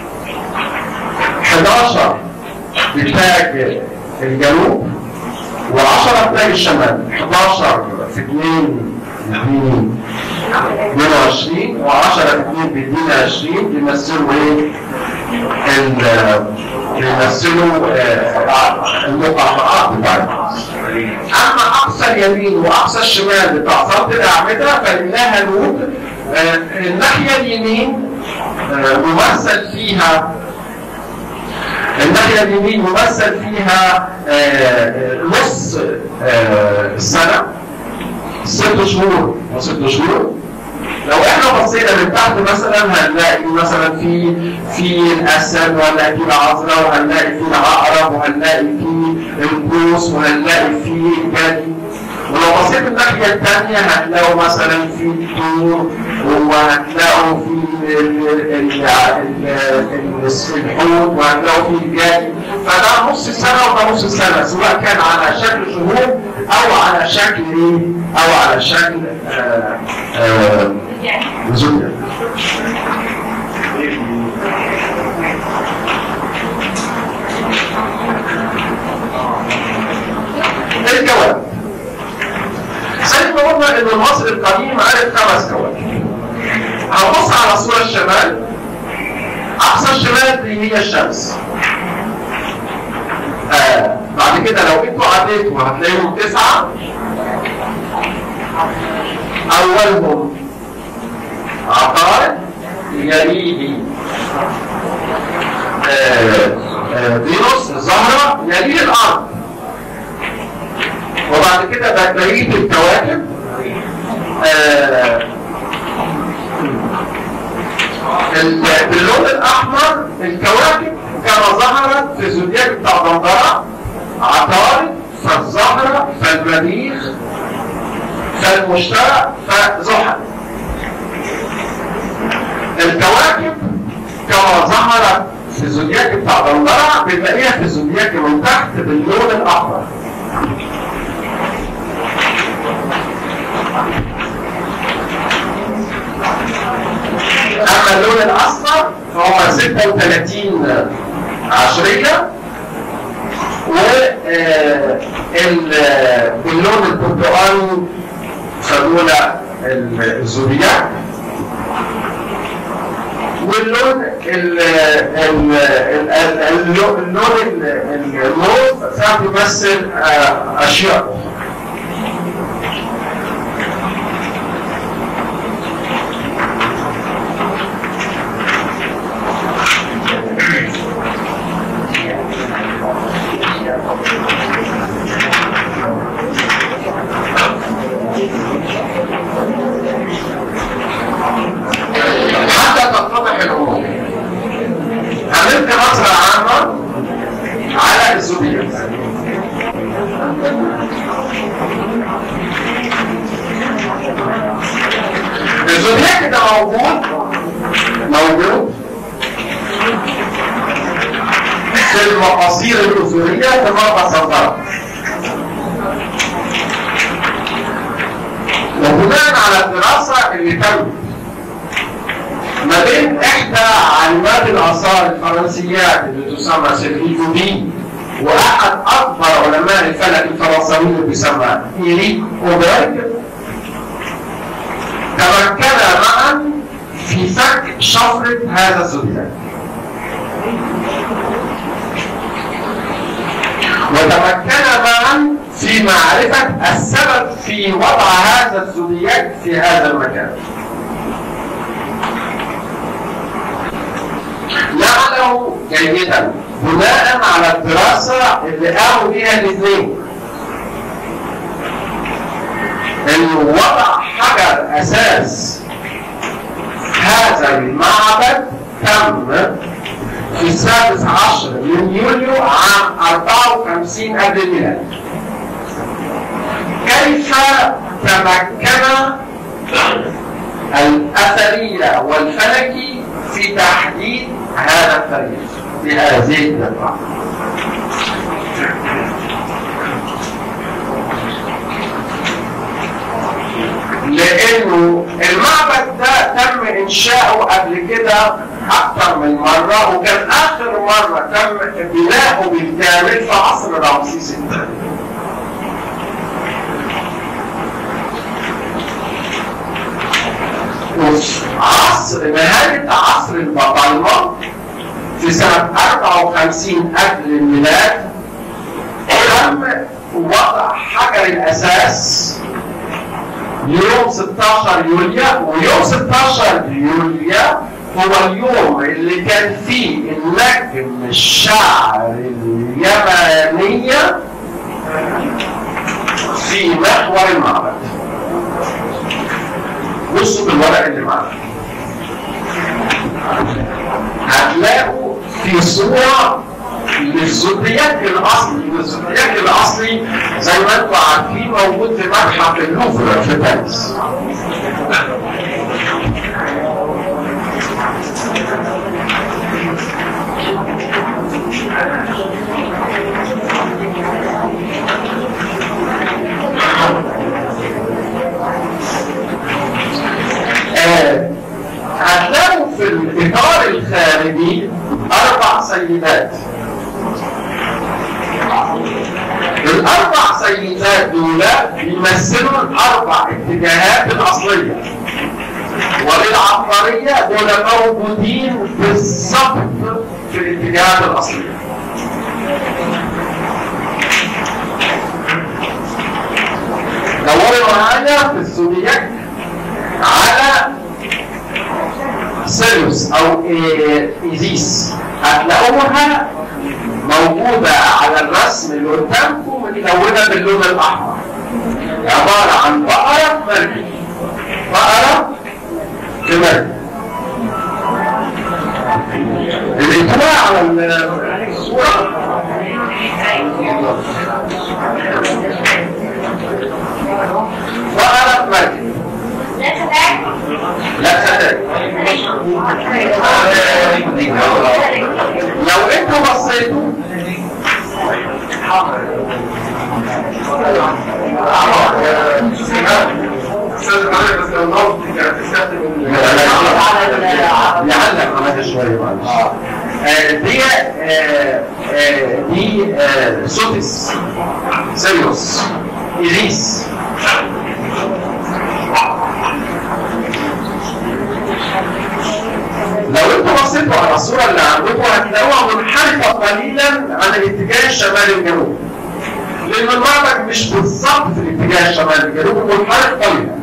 11 بتاج الجنوب و10 بتاج الشمال 11 في 2 2 22 و10 في 2 بيدينا 20 بيمثلوا ايه؟ ال- بيمثلوا آه، المقاطعات بتاعتنا اما اقصى اليمين واقصى الشمال بتاع صوت الاعمده فانها نوت آه، الناحيه اليمين آه، ممثل فيها الناحية اليمين ممثل فيها آه، نص آه، السنة ست شهور وست شهور لو احنا بصينا من تحت مثلا هنلاقي مثلا في في الاسد وهنلاقي في العذراء وهنلاقي في العقرب وهنلاقي في القوس وهنلاقي في الجدي ولو بصيت الناحية الثانية هتلاقوا مثلا في الطور وهتلاقوا في ال- ال- ال- ال- الحوت وهتلاقوا في الجدي فده نص السنة وده نص السنة سواء كان على شكل شهور أو على شكل إيه؟ أو على شكل آه آه زوجة الكواكب زي ما قلنا ان المصري القديم عرف خمس كواكب هنبص على صورة الشمال اقصى الشمال دي هي الشمس آه بعد كده لو انتوا عديتوا هتلاقيهم تسعة اولهم عطارد يليه آه، آه، فينوس الزهرة يليه الارض وبعد كده بقى بقيه الكواكب آه، ال- باللون الاحمر الكواكب كما ظهرت في الزودياك بتاع دندره عطارد فالزهره فالمريخ فالمشتري فزحل الكواكب كما ظهرت في الزودياك بتاع دندره بنلاقيها في الزودياك من تحت باللون الاحمر اما اللون الاصفر فهو 36 عشريه و آه، ال- آه، باللون البرتقالي فدول الزودياك واللون ال- ال- ال- ال- اللون اللون ال- الموف فبيمثل آه، اشياء موجود في المقاصير الأصولية كما تصورت وبناء على الدراسة اللي تمت ما بين إحدى علماء الآثار الفرنسيات اللي تسمى سيرفي بودي وأحد أكبر علماء الفلك الفرنسيين اللي بيسمى إيريك أوبرج تمكنا معا في فك شفرة هذا الزجاج وتمكنا معا في معرفة السبب في وضع هذا الزجاج في هذا المكان نعلم جيدا بناء على الدراسة اللي قاموا بها الاثنين انه وضع حجر اساس هذا المعبد تم في السادس عشر من يوليو عام 54 قبل الميلاد كيف تمكن الأثرية والفلكي في تحديد هذا التاريخ بهذه الدقة لانه المعبد ده تم انشاؤه قبل كده اكثر من مره وكان اخر مره تم بناؤه بالكامل في عصر رمسيس الثاني وفي عصر نهايه عصر البطالمه في سنه 54 قبل الميلاد تم وضع حجر الاساس يوم 16 يوليو ويوم 16 يوليو هو اليوم اللي كان فيه النجم الشعر اليمنية في محور المعبد بصوا بالورق اللي معانا هتلاقوا في صورة للزودياك الاصلي والزودياك الاصلي زي ما انتم عارفين موجود في متحف اللوفر في باريس آه، هتلاقوا في الاطار الخارجي اربع سيدات الاربع سيدات دول بيمثلوا الاربع اتجاهات الاصليه وللعبقريه دول موجودين بالظبط في الاتجاهات الاصليه دوروا معايا في الزودياك على سيريوس او ايزيس هتلاقوها موجودة على الرسم اللي قدامكم متلونة باللون الأحمر عبارة عن بقرة مرمي بقرة في مرمي الانتباه على الصورة بقرة مرمي لا خدك لو انتوا بصيتوا لعلك عملت شويه معلش دي آه، آه، دي آه، سوتس سيريوس إليس لو انتوا بصيتوا على الصورة اللي عندكم هتلاقوها منحرفة قليلا عن الاتجاه الشمالي الجنوبي. لأن المعبد مش بالظبط في الاتجاه الشمالي الجنوبي منحرف قليلا.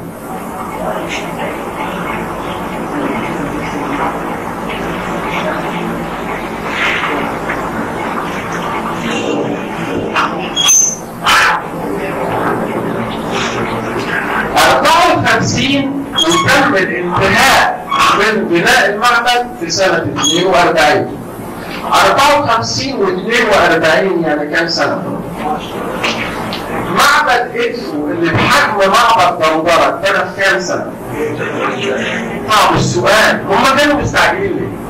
أربعة وخمسين وتم الانتهاء من بناء المعبد في سنة 42 54 و 42 يعني كام سنة؟ معبد ادفو اللي بحجم معبد دندره كان في كام سنه؟ طب السؤال هم كانوا مستعجلين ليه؟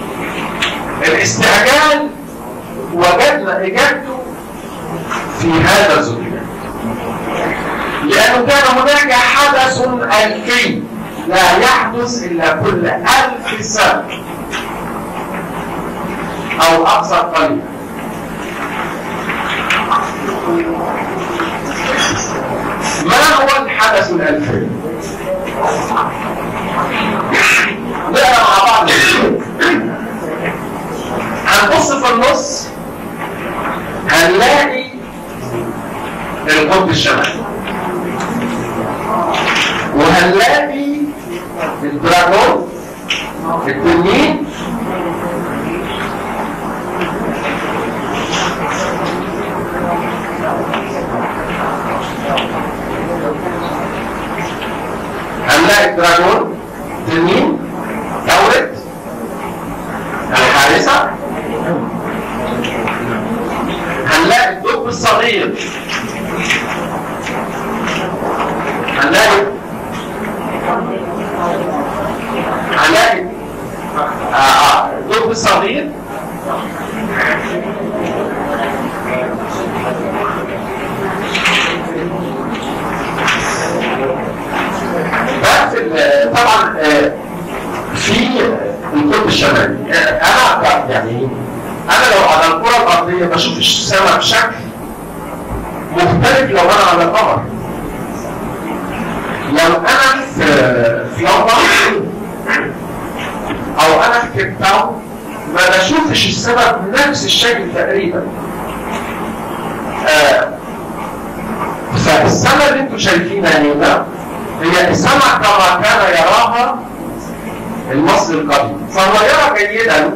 الاستعجال وجدنا اجابته في هذا الزجاج لانه كان هناك حدث الفي لا يحدث الا كل الف سنه او اكثر قليلا ما هو الحدث الالفي نقرا مع بعض هنبص في النص هنلاقي القطب الشمالي وهنلاقي الدراجون التنين هنلاقي الدراجون تنين دورة الحارسة هنلاقي الدب الصغير هنلاقي هنلاقي آه آه الدب الصغير بس ال- طبعا آه، في القطب الشمالي آه، انا يعني انا لو على الكره الارضيه بشوف السماء بشكل مختلف لو انا على القمر لو انا في في لندن او انا في كيب تاون ما بشوفش السماء بنفس الشكل تقريبا آه، فالسماء اللي انتم شايفينها هنا هي السماء كما كان يراها المصري القديم فهو يرى جيدا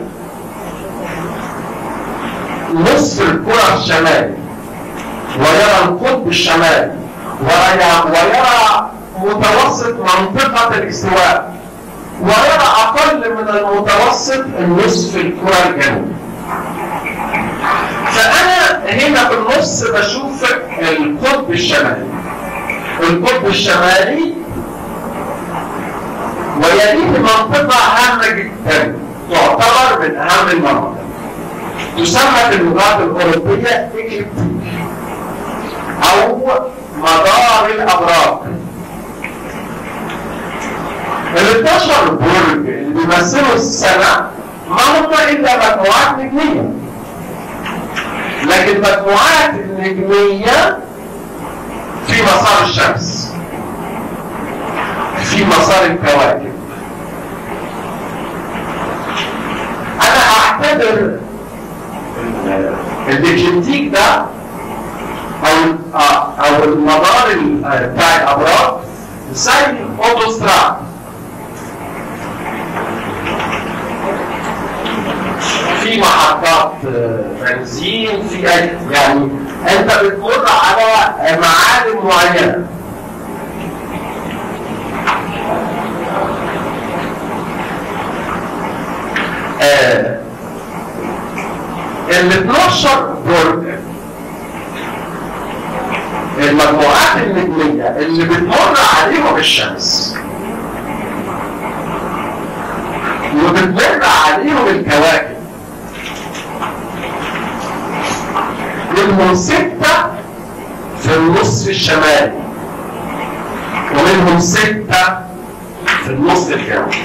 نصف الكرة الشمالي ويرى القطب الشمالي ويرى, ويرى متوسط منطقة الاستواء ويرى أقل من المتوسط النصف الكرة الجنوبي فأنا هنا في النص بشوف القطب الشمالي القطب الشمالي ويليه منطقة هامة جدا تعتبر من أهم المناطق تسمى في اللغات الأوروبية إكليبتيك أو مدار الأبراج ال 12 برج اللي بيمثلوا السنة ما هم إلا مجموعات نجمية لكن المجموعات النجمية في مسار الشمس في مسار الكواكب انا اعتبر الديكليتيك ده او آه، او المدار ال- آه، بتاع الابراج زي الاوتوستراد في محطات آه، بنزين في أي- يعني انت بتمر على معالم معينه آه، ال 12 برج المجموعات النجمية اللي بتمر عليهم الشمس وبتمر عليهم الكواكب منهم ستة في النصف الشمالي ومنهم ستة في النصف الجنوبي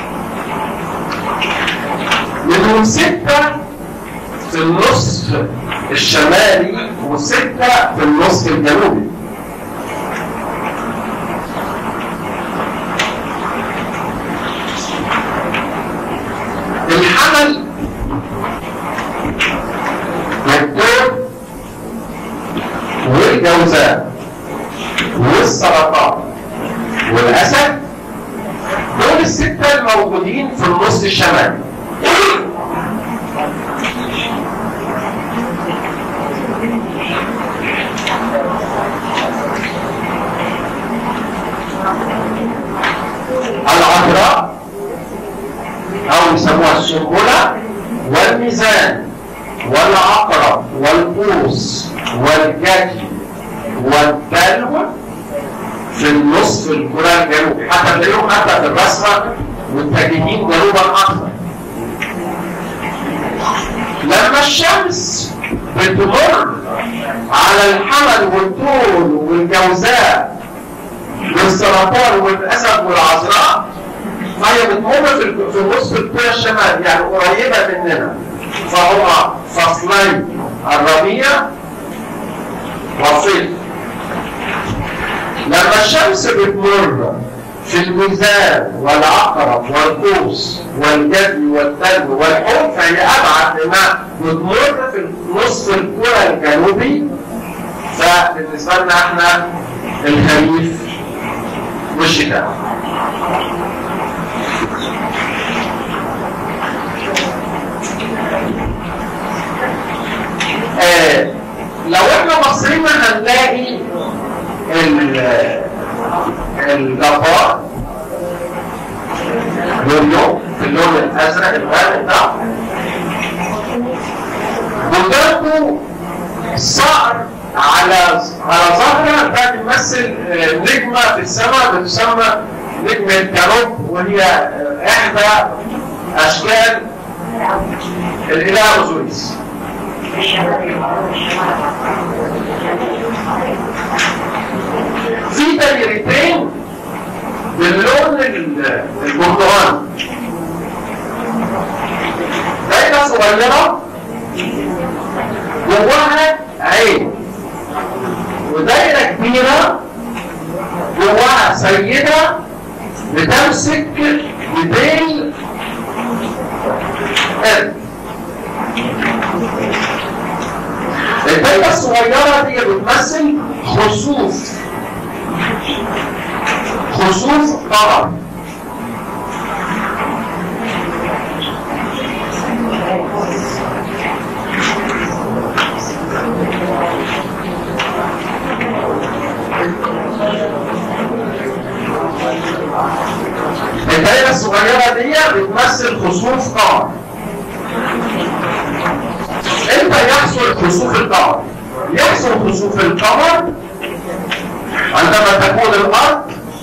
منهم ستة في النصف الشمالي وستة في النصف الجنوبي الحمل والدور والجوزاء والسرطان والأسد دول الستة الموجودين في النص الشمالي العذراء أو يسموها السنبلة والميزان والعقرب والقوس والجدي والدلو في النصف الكرة الجنوبي حتى تلاقيهم حتى في الرسمة متجهين جنوبا أكثر لما الشمس بتمر على الحمل والطول والجوزاء والسرطان والاسد والعذراء فهي بتمر في ال- في نصف الكره الشمال يعني قريبه مننا فهما فصلين الربيع والصيف لما الشمس بتمر في الميزان والعقرب والقوس والجدي والثلج والحوت فهي ابعد ما بتمر في نصف الكره الجنوبي فبالنسبه لنا احنا الخريف والشتاء آه لو احنا بصينا هنلاقي ال- الجبار لونه في اللون الازرق الغامق ده قدامه صقر على على ظهرها ده بيمثل آه، نجمه في السماء بتسمى نجمه كانوب وهي آه، احدى اشكال الاله اوزوريس في دايرتين باللون ال- البرتقالي دايرة صغيرة جواها عين ودايرة كبيرة جواها سيدة بتمسك بديل قرد الدايرة الصغيرة دي بتمثل خسوف خسوف قمر الدايرة الصغيرة دي بتمثل خسوف قمر امتى يحصل خسوف القمر؟ يحصل خسوف القمر عندما تكون الارض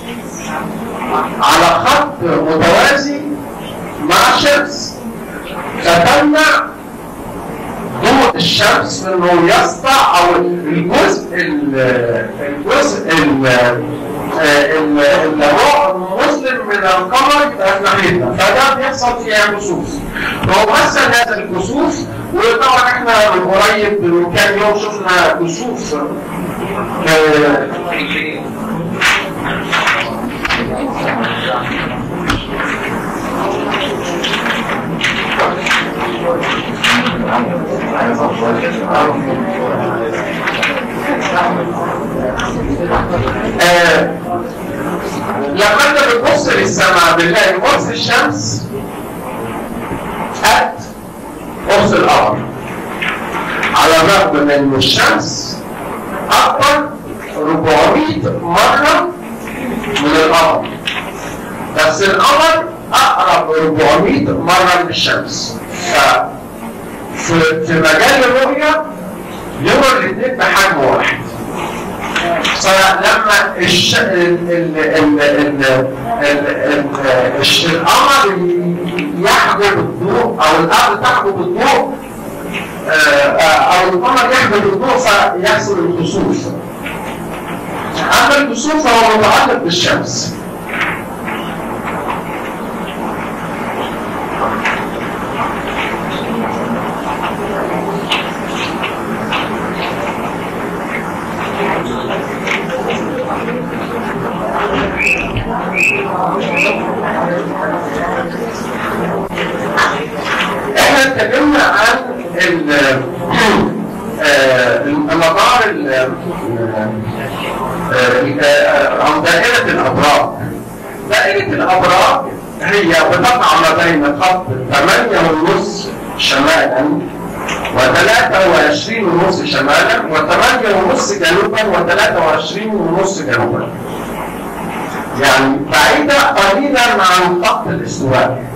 على خط متوازي مع الشمس فتمنع ضوء الشمس من انه يسطع او الجزء ال- الجزء ال- آه، ال- الربع المظلم من القمر يبقى في ناحيتنا فده بيحصل فيها كسوف فهو مثل هذا الكسوف وطبعا احنا من قريب من كام يوم شفنا كسوف آه، آه، لما انت بتبص للسماء بتلاقي قرص الشمس قد قرص القمر على الرغم من ان الشمس اكبر 400 مره من القمر بس القمر اقرب 400 مره من الشمس ف في, في مجال الرؤيه يمر الاثنين بحجم واحد فلما الش... ال... ال... ال... ال... ال... ال... الش... القمر يحجب الضوء او الارض تحجب الضوء آه، آه، او القمر يحجب الضوء فيحصل الكسوف اما الكسوف فهو متعلق بالشمس احنا اتكلمنا عن ال آه، المدار ال- آه، آه، عن دائرة الأبراج دائرة الأبراج هي بتقع ما بين خط 8 ونص شمالا و23 ونص شمالا و8 ونص جنوبا و23 ونص جنوبا يعني بعيدة قليلا عن خط الاستواء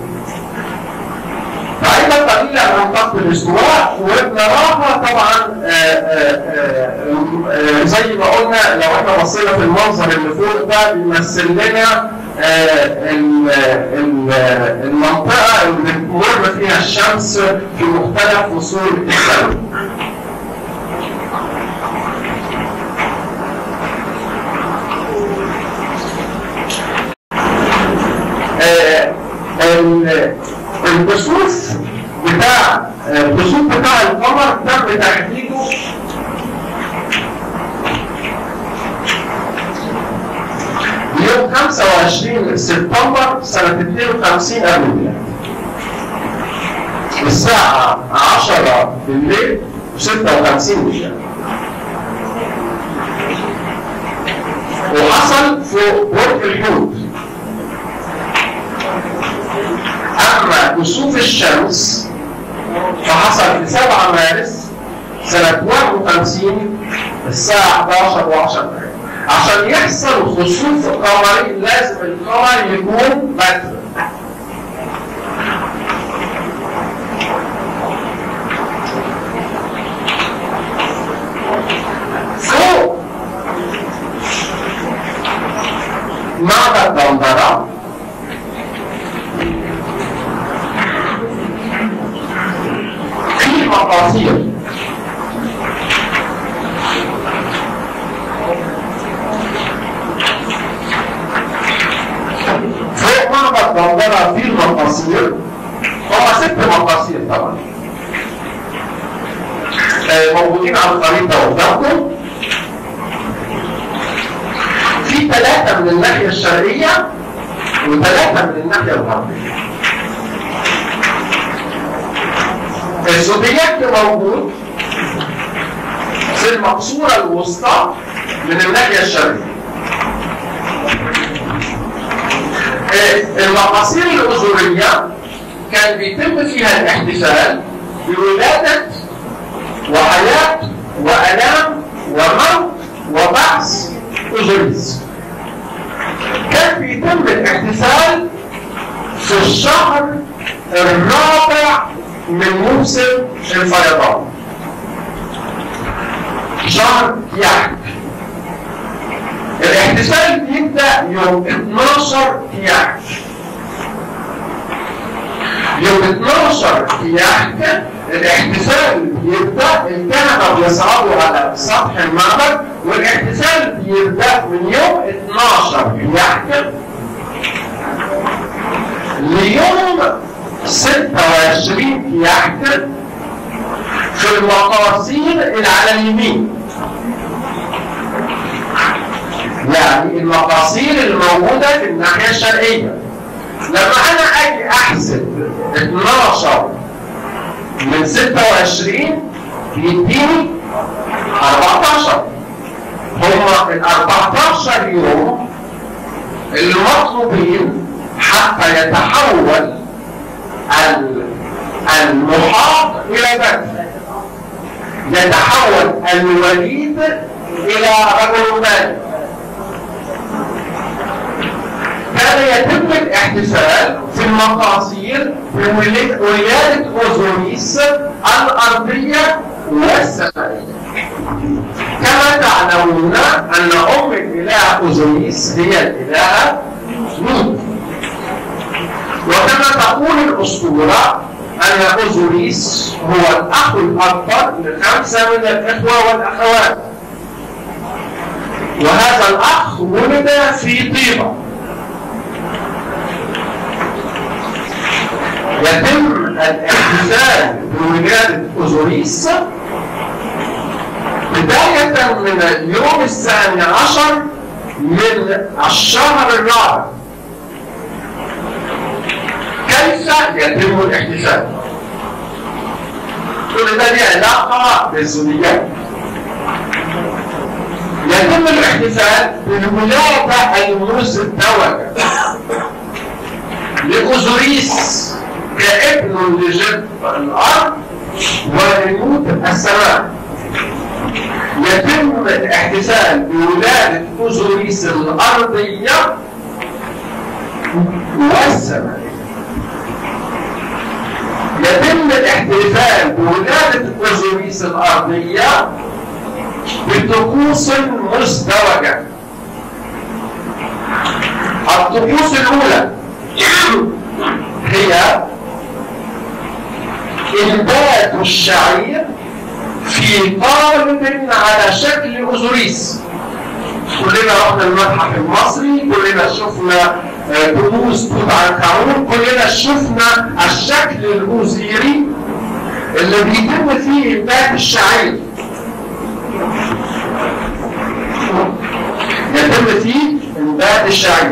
بعيدة قليلا عن خط الاستواء وبنراها طبعا آه، آه، آه، آه، زي زي ما قلنا لو احنا بصينا في المنظر اللي فوق ده بيمثل لنا آه، ال- ال- المنطقة اللي بتمر فيها الشمس في مختلف فصول السنة. آه، ال- الكسوف بتاع الكسوف بتاع القمر تم تحديده يوم 25 سبتمبر سنة 52 قبل الميلاد. الساعة 10 بالليل 56 دقيقة. وحصل في برج الحوت. أما كسوف الشمس فحصل في 7 مارس سنة 51 الساعة 11 و10 دقائق. عشان يحصل خسوف قمري لازم القمر يكون بدر فوق معبد دندرة في مقاصير فوق معبد دندرة في المقاصير هما ست مقاصير طبعا آه، موجودين على الخريطة قدامكم في ثلاثة من الناحية الشرقية وثلاثة من الناحية الغربية الزودياك موجود في المقصورة الوسطى من الناحية الشرقية آه، المقاصير الأذرية كان بيتم فيها الاحتفال بولادة وحياة وألام وموت وبعث أوزوريس كان بيتم الاحتفال في الشهر الرابع من موسم الفيضان شهر يحك الاحتفال بيبدأ يوم 12 يحك يوم 12 يحك الاحتفال بيبدأ الكهنة بيصعدوا على سطح المعبد والاحتفال بيبدأ من يوم 12 يحك ليوم 26 يحك في المقاصير اللي على اليمين يعني المقاصير الموجودة في الناحية الشرقية لما أنا أجي أحسب 12 من 26 يديني 14 هما ال 14 يوم المطلوبين حتى يتحول ال- المحاط إلى بدر يتحول الوليد إلى رجل بالغ كان يتم الاحتفال في المقاصير بولاد- ولادة أوزوريس الأرضية والسمائية. كما تعلمون أن أم الإله أوزوريس هي الإلهة نوت. وكما تقول الأسطورة أن أوزوريس هو الأخ الأكبر لخمسة من الإخوة والأخوات. وهذا الأخ ولد في طيبة يتم الاحتفال بولادة أوزوريس بداية من اليوم الثاني عشر من الشهر الرابع كيف يتم الاحتفال؟ كل ده له علاقة بالزوديات يتم الاحتفال بالولادة المزدوجة لأوزوريس كابن لجد الأرض ولنوت السماء يتم الاحتفال بولادة أوزوريس الأرضية والسماء يتم الاحتفال بولادة أوزوريس الأرضية بطقوس مزدوجة الطقوس الأولى هي إنبات الشعير في قالب على شكل أزوريس كلنا رحنا المتحف المصري كلنا شفنا كنوز توت عنخ امون كلنا شفنا الشكل الأوزيري اللي بيتم فيه إنبات الشعير يتم فيه إنبات الشعير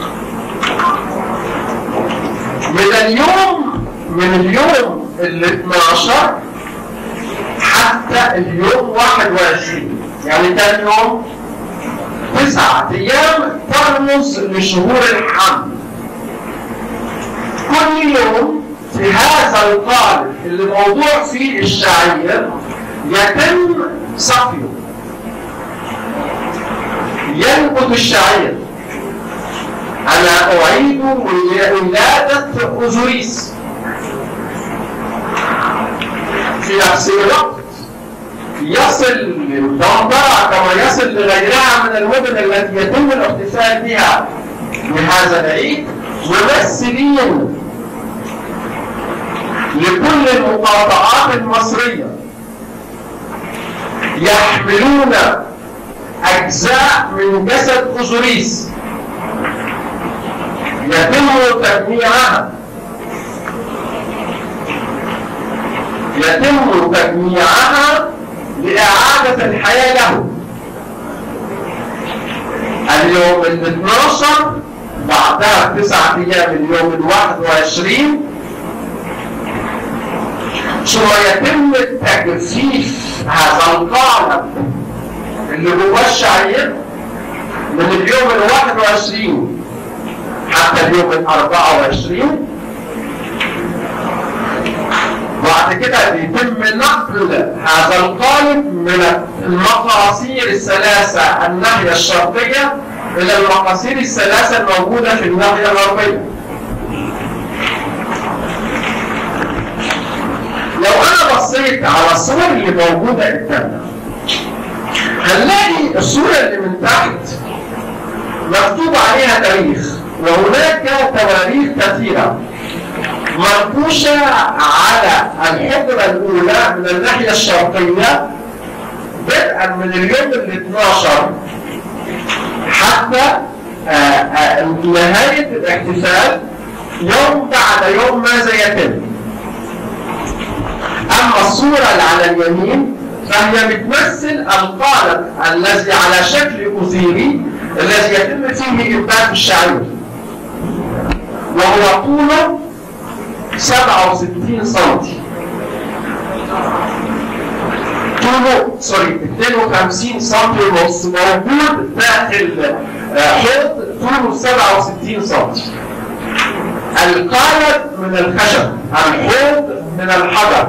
من اليوم من اليوم ال 12 حتى اليوم 21 يعني كان يوم تسعة أيام ترمز لشهور الحمل كل يوم في هذا القالب اللي موضوع فيه الشعير يتم صفيه ينبت الشعير أنا أعيد ولادة أوزوريس في نفس الوقت يصل للدمبرة كما يصل لغيرها من المدن التي يتم الاحتفال بها بهذا العيد ممثلين لكل المقاطعات المصرية يحملون أجزاء من جسد أوزوريس يتم تجميعها يتم تجميعها لإعادة الحياة له اليوم ال 12 بعدها بتسعة أيام اليوم ال 21 ثم يتم تجفيف هذا القالب اللي جواه الشعير من اليوم ال 21 حتى اليوم ال 24 بعد كده بيتم نقل هذا القالب من المقاصير الثلاثة الناحية الشرقية إلى المقاصير الثلاثة الموجودة في الناحية الغربية. لو أنا بصيت على الصور اللي موجودة قدامنا هنلاقي الصورة اللي من تحت مكتوب عليها تاريخ وهناك تواريخ كثيرة منقوشة على الحجرة الأولى من الناحية الشرقية بدءا من اليوم ال 12 حتى آآ آآ نهاية الاحتفال يوم بعد يوم ماذا يتم أما الصورة اللي على اليمين فهي بتمثل القالب الذي على شكل أوزيري الذي يتم فيه إنبات الشعير وهو طوله 67 سم طوله سوري 52 سم ونص موجود داخل حوض طوله 67 سم القالب من الخشب الحوض من الحجر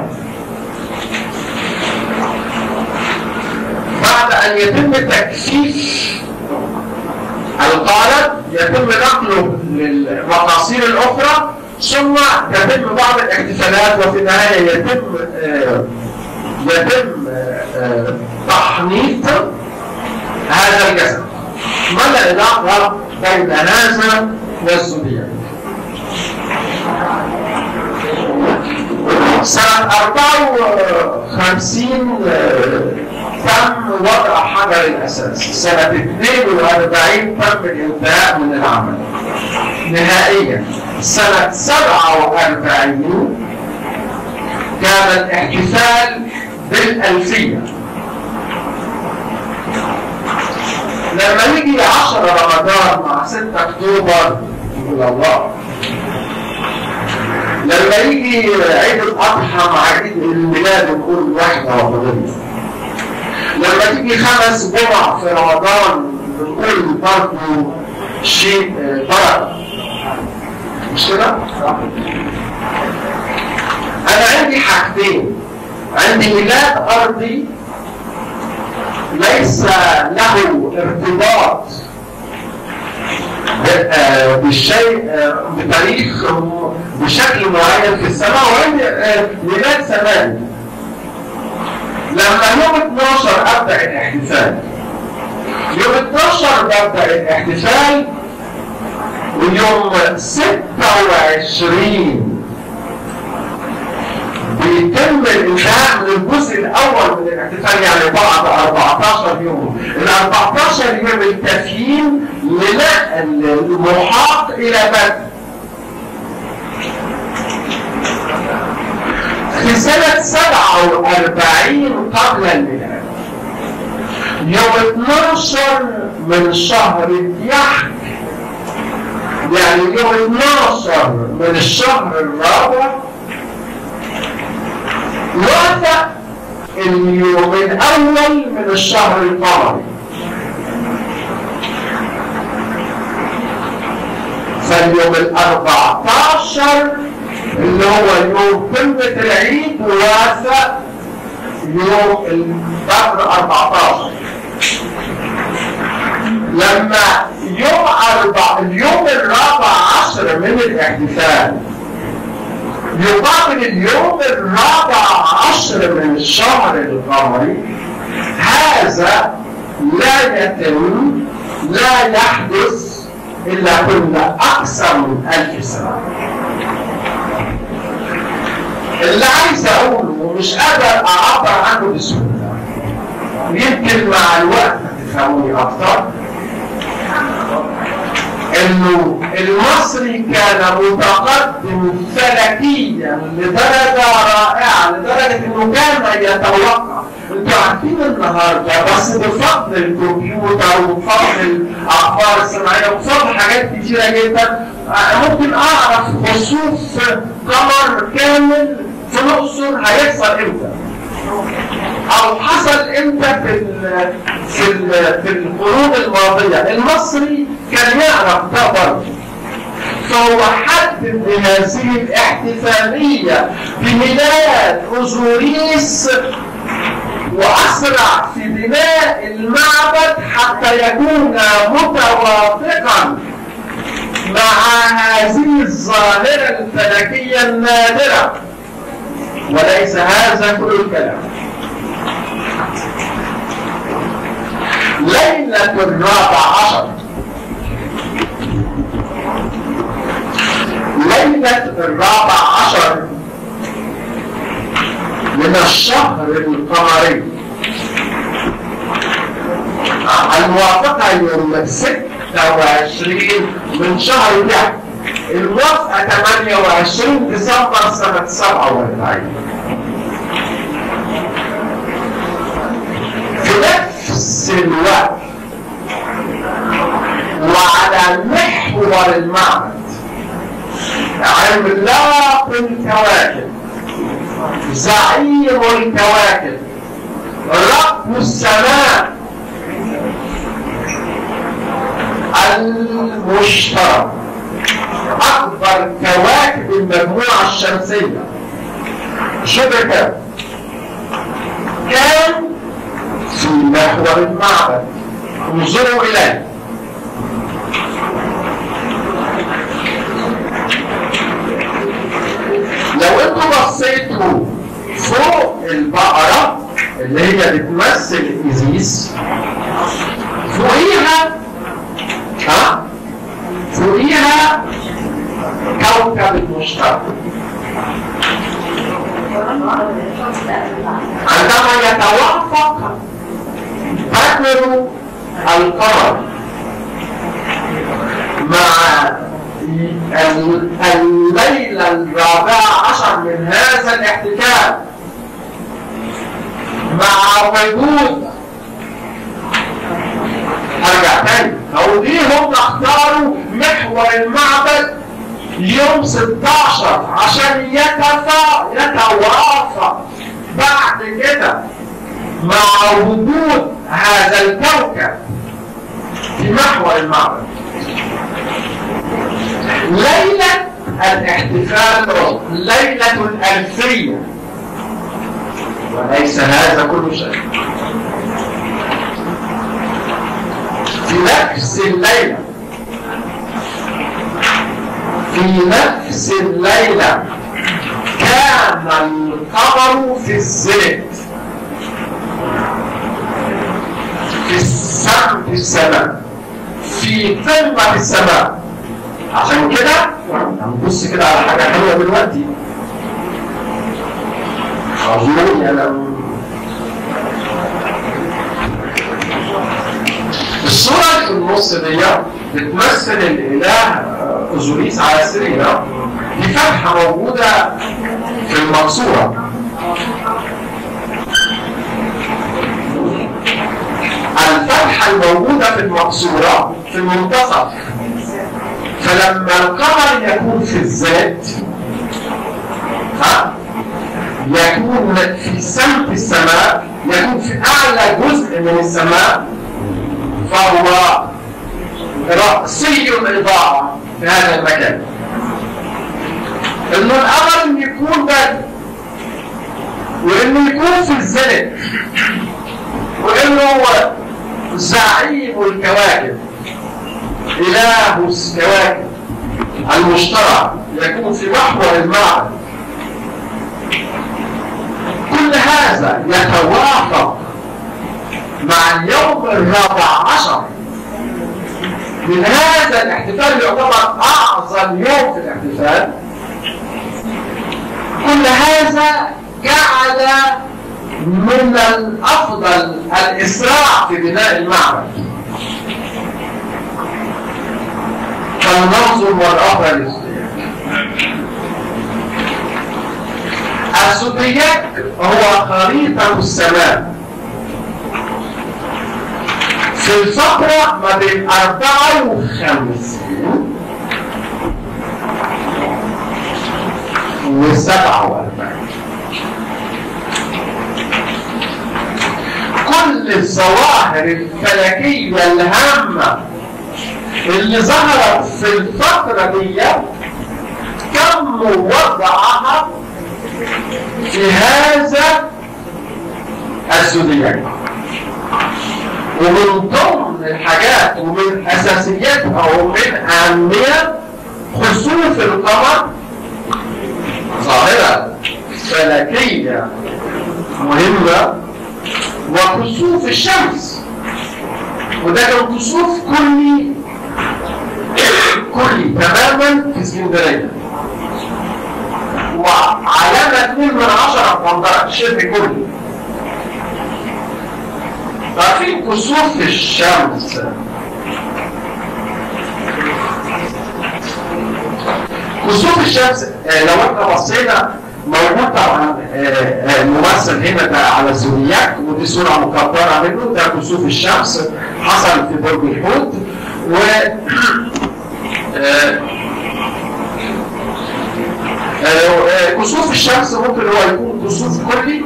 بعد ان يتم تكثيف القالب يتم نقله للمقاصير الاخرى ثم يتم بعض الاحتفالات وفي النهايه يتم آه يتم آه تحنيط هذا الجسد. ما العلاقه بين هذا والزودياك؟ سنة 54 تم وضع حجر الأساس سنة 42 تم الانتهاء من العمل نهائيا سنة 47 كان الاحتفال بالألفية لما يجي 10 رمضان مع 6 أكتوبر يقول الله لما يجي عيد الأضحى مع عيد الميلاد يكون وحدة رمضانية لما تيجي خمس جمع في رمضان بنقول برضه شيء بركة مش كده؟ أنا عندي حاجتين عندي ميلاد أرضي ليس له ارتباط بالشيء بتاريخ بشكل معين في السماء وعندي ميلاد سماوي لما يوم 12 ابدا الاحتفال يوم 12 ببدا الاحتفال ويوم 26 بيتم الانتهاء من الجزء الاول من الاحتفال يعني بعد 14 يوم ال 14 يوم التفيين لنقل المحاط الى بدء في سنة 47 قبل الميلاد يوم 12 من شهر اليحك يعني يوم 12 من الشهر الرابع وافق اليوم الاول من الشهر القمري فاليوم الأربعة عشر اللي هو يوم قمة العيد وافق يوم البدر 14 لما يوم أربع اليوم الرابع عشر من الاحتفال يقابل اليوم الرابع عشر من الشهر القمري هذا لا يتم لا يحدث إلا كل أكثر من ألف سنة اللي عايز أقوله ومش قادر أعبر عنه بسهولة يمكن مع الوقت تفهموني أكتر انه المصري كان متقدم فلكيا لدرجه رائعه لدرجه انه كان يتوقع انتوا عارفين النهارده بس بفضل الكمبيوتر وبفضل الاخبار السمعيه وبفضل حاجات كتيره جدا ممكن اعرف خسوف قمر كامل في الاقصر هيحصل امتى او حصل امتى في ال في ال في القرون الماضيه المصري كان يعرف ده برضه فهو حدد بهذه الاحتفاليه بميلاد اوزوريس واسرع في بناء المعبد حتى يكون متوافقا مع هذه الظاهره الفلكيه النادره وليس هذا كل الكلام ليلة الرابع عشر ليلة الرابع عشر من الشهر القمري الموافقة يوم 26 من شهر يحيى الموافقة 28 ديسمبر سنة 47 في نفس الوقت وعلى محور المعبد عملاق الكواكب زعيم الكواكب رب السماء المشترك اكبر كواكب المجموعه الشمسيه شبكه كان في محور المعبد انظروا اليه لو انتوا بصيتوا فوق البقرة اللي هي بتمثل إيزيس فوقيها ها فوقيها كوكب المشترك عندما يتوافق بدر القمر مع الليلة الرابعة عشر من هذا الاحتفال مع وجود ارجع تاني هو ليه هم اختاروا محور المعبد يوم 16 عشان يتفا يتوافق بعد كده مع وجود هذا الكوكب في محور المعبد ليلة الاحتفال ليلة الألفية وليس هذا كل شيء في نفس الليلة في نفس الليلة كان القمر في الزيت السماء في قمة السماء عشان كده هنبص كده على حاجة حلوة دلوقتي أظن أنا الصورة اللي في النص دي بتمثل الإله أوزوريس على سريرة دي فتحة موجودة في المقصورة الفتحة الموجودة في المقصورة في المنتصف فلما القمر يكون في الذات ها يكون في سمت السماء يكون في أعلى جزء من السماء فهو رأسي الإضاءة في هذا المكان إنه الأمر إنه يكون بدر وإنه يكون في الزلق وإنه زعيم الكواكب إله الكواكب المشترك يكون في محور المعبد كل هذا يتوافق مع اليوم الرابع عشر من هذا الاحتفال يعتبر أعظم يوم في الاحتفال كل هذا جعل من الأفضل الإسراع في بناء المعبد فلننظر مرة للزدياك الزدياك هو خريطة السماء في الفقرة ما بين أربعة وخمسين وسبعة وأربعين كل الظواهر الفلكية الهامة اللي ظهرت في الفترة دي تم وضعها في هذا الزودياك ومن ضمن الحاجات ومن اساسياتها ومن اهمية خسوف القمر ظاهرة فلكية مهمة وكسوف الشمس وده كان كسوف كلي كلي تماما في اسكندريه وعلامة 2 من 10 في منطقة شبه كلي ففي كسوف الشمس كسوف الشمس آه، لو احنا بصينا موجود طبعا آه، آه، ممثل هنا ده على الزودياك ودي صوره مكبره منه ده كسوف الشمس حصل في برج الحوت و آه، آه، كسوف الشمس ممكن هو يكون كسوف كلي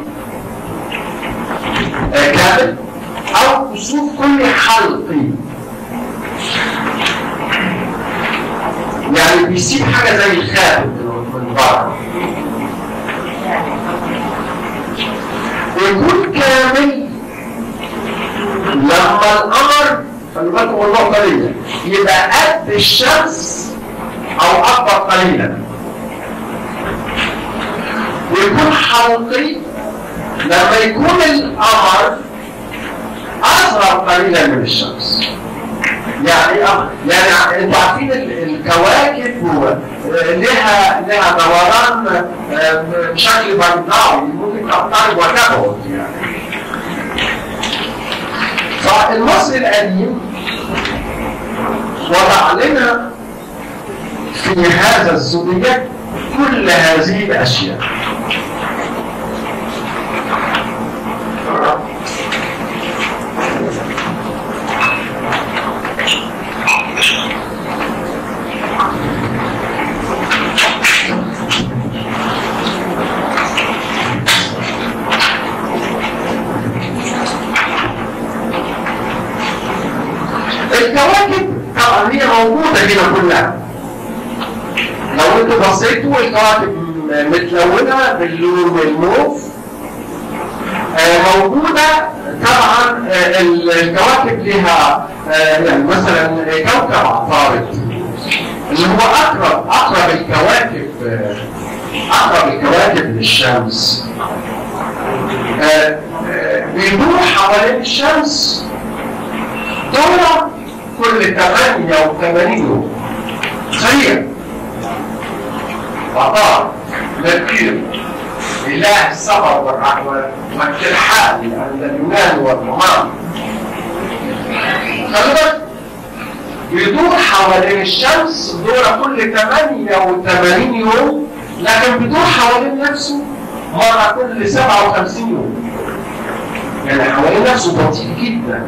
آه، كامل او كسوف كلي حلقي يعني بيسيب حاجه زي الخاتم من بره ويكون كامل لما القمر خلي بالكم من النقطه دي يبقى قد الشمس او اكبر قليلا ويكون حلقي لما يكون القمر اصغر قليلا من الشمس يعني أه يعني انتوا عارفين ال- الكواكب هو لها لها دوران آه، بشكل بيضاوي ممكن تقترب وتبعد يعني فالمصري القديم وضع لنا في هذا الزودياك كل هذه الاشياء الكواكب طبعا هي موجودة هنا كلها لو انتوا بصيتوا الكواكب متلونة باللون الموف آه، موجودة طبعا آه، الكواكب لها آه، يعني مثلا كوكب عطارد اللي هو أقرب أقرب الكواكب آه، أقرب الكواكب للشمس آه، آه، بيدور حوالين الشمس دورة كل 88 يوم سريع وطار للكيل إله الصبر والرحمة والترحال عند اليونان والرومان خلي بالك بيدور حوالين الشمس دورة كل 88 يوم لكن بيدور حوالين نفسه مرة كل 57 يوم يعني حوالين نفسه بطيء جدا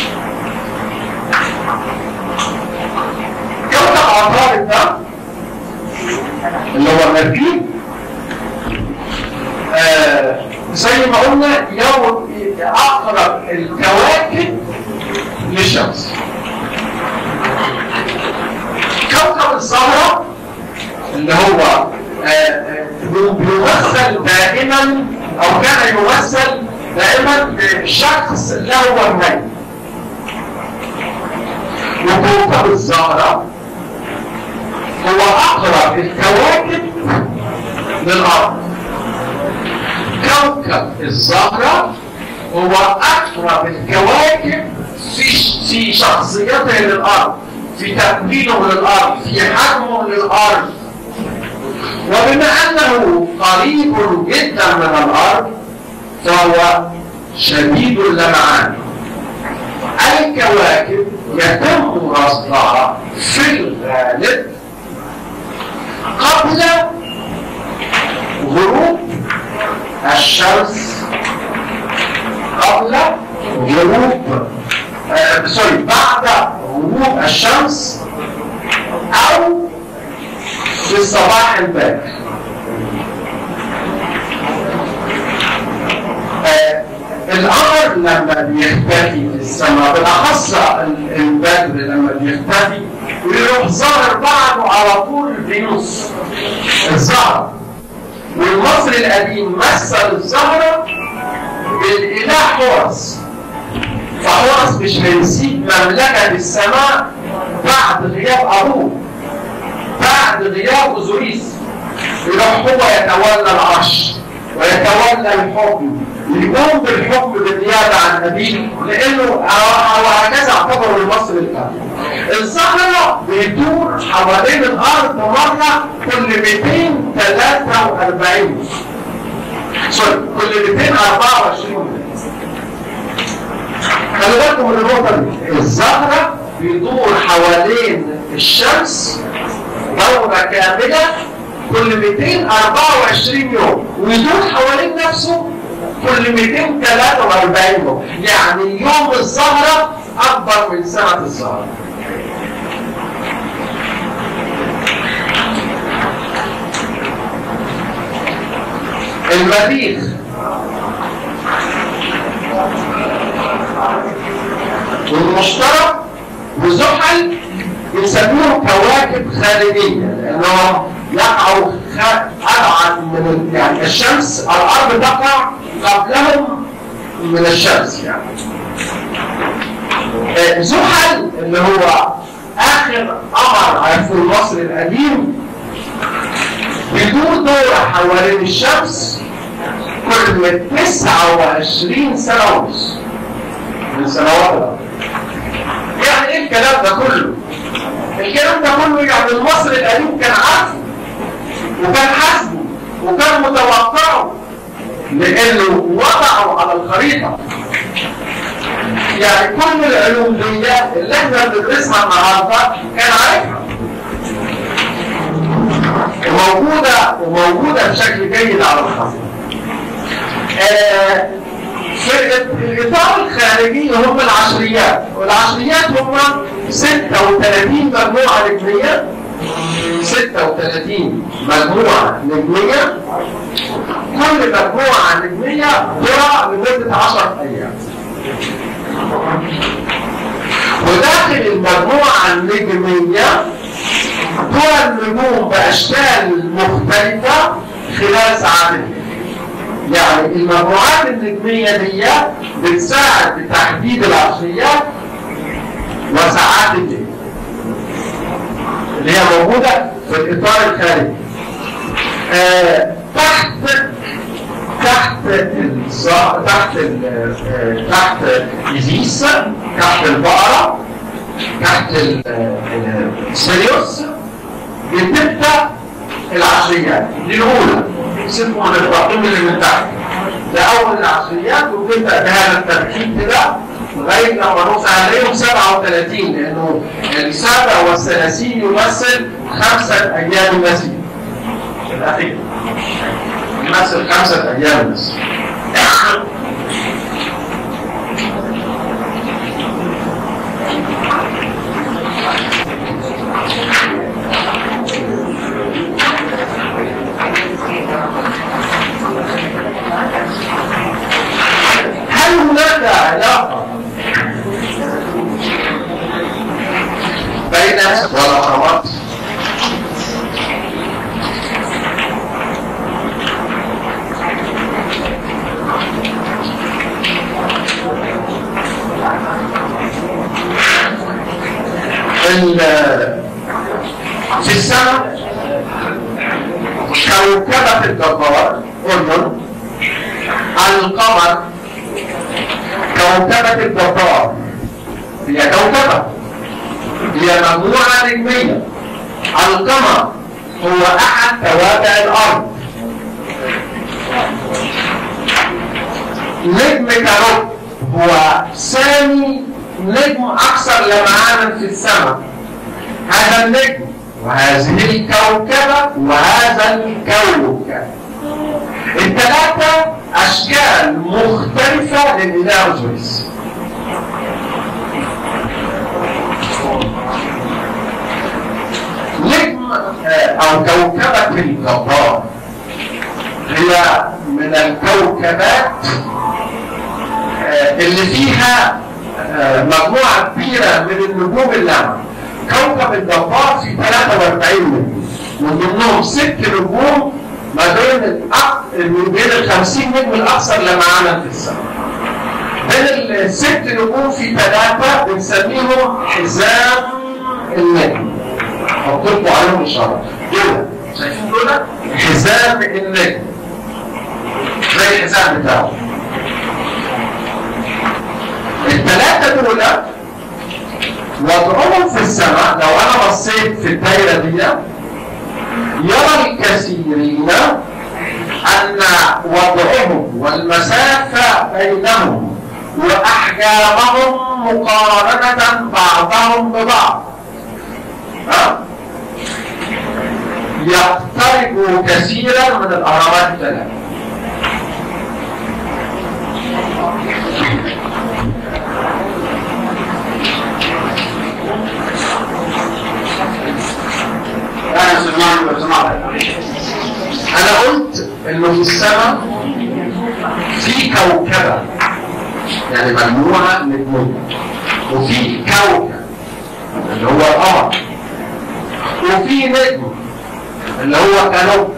كوكب عطارد ده اللي هو مركب آه زي ما قلنا يوم اقرب الكواكب للشمس كوكب الزهرة اللي هو آه، آه، بيمثل دائما او كان يمثل دائما بشخص له وجهين وكوكب الزهرة هو اقرب الكواكب للارض كوكب الزهرة هو اقرب الكواكب في في شخصيته للارض في تكوينه للارض في حجمه للارض وبما انه قريب جدا من الارض فهو شديد اللمعان الكواكب يتم رصدها في الغالب قبل غروب الشمس قبل غروب آه سوري بعد غروب الشمس او في الصباح الباكر آه القمر لما بيختفي في السماء بالاخص ال- البدر لما بيختفي ويروح ظاهر بعده على طول فينوس الزهره والمصري القديم مثل الزهره بالاله حورس فحورس مش هيسيب مملكه السماء بعد غياب ابوه بعد غياب اوزوريس يروح هو يتولى العرش ويتولى الحكم يقوم بالحكم بالنيابه عن ابيه لانه وهكذا اعتبروا المصري القديم. الزهره بيدور حوالين الارض مره كل 243 سوري كل 224 خلي بالكم من النقطه دي الزهره بيدور حوالين الشمس دورة كاملة كل 224 يوم ويدور حوالين نفسه كل 243 يوم يعني يوم الزهرة أكبر من سنة الزهرة المريخ والمشترك وزحل يسموهم كواكب خارجية لأنهم يقعوا خ- أبعد من ال- يعني الشمس الأرض تقع قبلهم من الشمس يعني آه، زحل اللي هو آخر قمر عرفه المصري القديم بيدور دورة حوالين الشمس كل 29 سنة ونص من سنوات الأرض يعني ايه الكلام ده كله؟ الكلام ده كله يعني المصري القديم كان عارفه وكان حاسبه وكان متوقعه لانه وضعه على الخريطه يعني كل العلوم دي اللي احنا بندرسها النهارده كان عارفها وموجوده وموجوده بشكل جيد على الخريطه آه، في الاطار الخارجي هم العشريات والعشريات هم 36 مجموعه نجميه 36 مجموعه نجميه كل مجموعه نجميه ترى لمده 10 ايام وداخل المجموعه النجميه ترى النجوم باشكال مختلفه خلال ساعتين يعني المجموعات النجمية دي بتساعد بتحديد العصريات وساعات الليل اللي هي موجودة في الإطار الخارجي آه تحت تحت الز... تحت ال... آه، تحت إيزيس تحت البقرة تحت ال- ال- السيريوس بتبدا العشريات دي الاولى سيبكم من التقييم اللي من تحت ده اول العشريات وبتبدا بهذا التركيب كده لغايه لما نوصل عليهم 37 لانه السابع والثلاثين يمثل خمسه ايام المسيح الاخير يمثل خمسه ايام المسيح هل هناك علاقة بين والأهرامات؟ ال- في السماء كوكبة الجبار أردن القمر كوكبة الجبار هي كوكبة هي مجموعة نجمية القمر هو أحد توابع الأرض نجم كروب هو ثاني نجم أكثر لمعانا في السماء هذا النجم وهذه الكوكبة وهذا الكوكب الثلاثة أشكال مختلفة للإله أوزوريس نجم آه، أو كوكبة الجبار هي من الكوكبات آه، اللي فيها آه، مجموعة كبيرة من النجوم اللامعة كوكب الجبار في 43 نجم من ضمنهم ست نجوم ما بين الأق... من بين ال 50 نجم الأكثر لمعانا في السماء. بين الست نجوم في ثلاثة بنسميهم حزام النجم. حط لكم عليهم إشارة. دول شايفين دول؟ حزام النجم. زي الحزام بتاعه. الثلاثة دول وضعهم في السماء لو أنا بصيت في الدايرة دي يرى الكثيرين أن وضعهم والمسافة بينهم وأحجامهم مقارنة بعضهم ببعض ها؟ يقترب كثيرا من الأهرامات الثلاثة أنا سمعت وسمعت أنا قلت إنه في السماء في كوكبة يعني مجموعة نجومية وفي كوكب اللي هو القمر وفي نجم اللي هو كانوب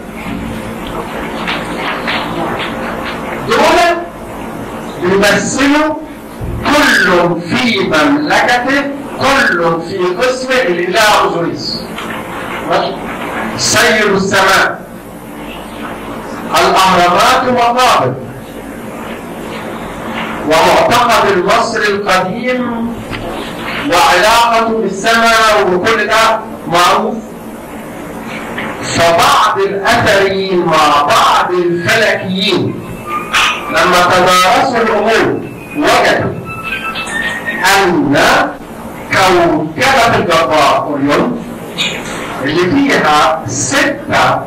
دول بيمثلوا كل في مملكته كل في قسم الإله أوزوريس ماشي؟ سير السماء الأهرامات مقابر ومعتقد المصري القديم وعلاقته بالسماء وكل ده معروف فبعض الأثريين مع بعض الفلكيين لما تدارسوا الأمور وجدوا أن كوكبة الجبار أوريون اللي فيها ستة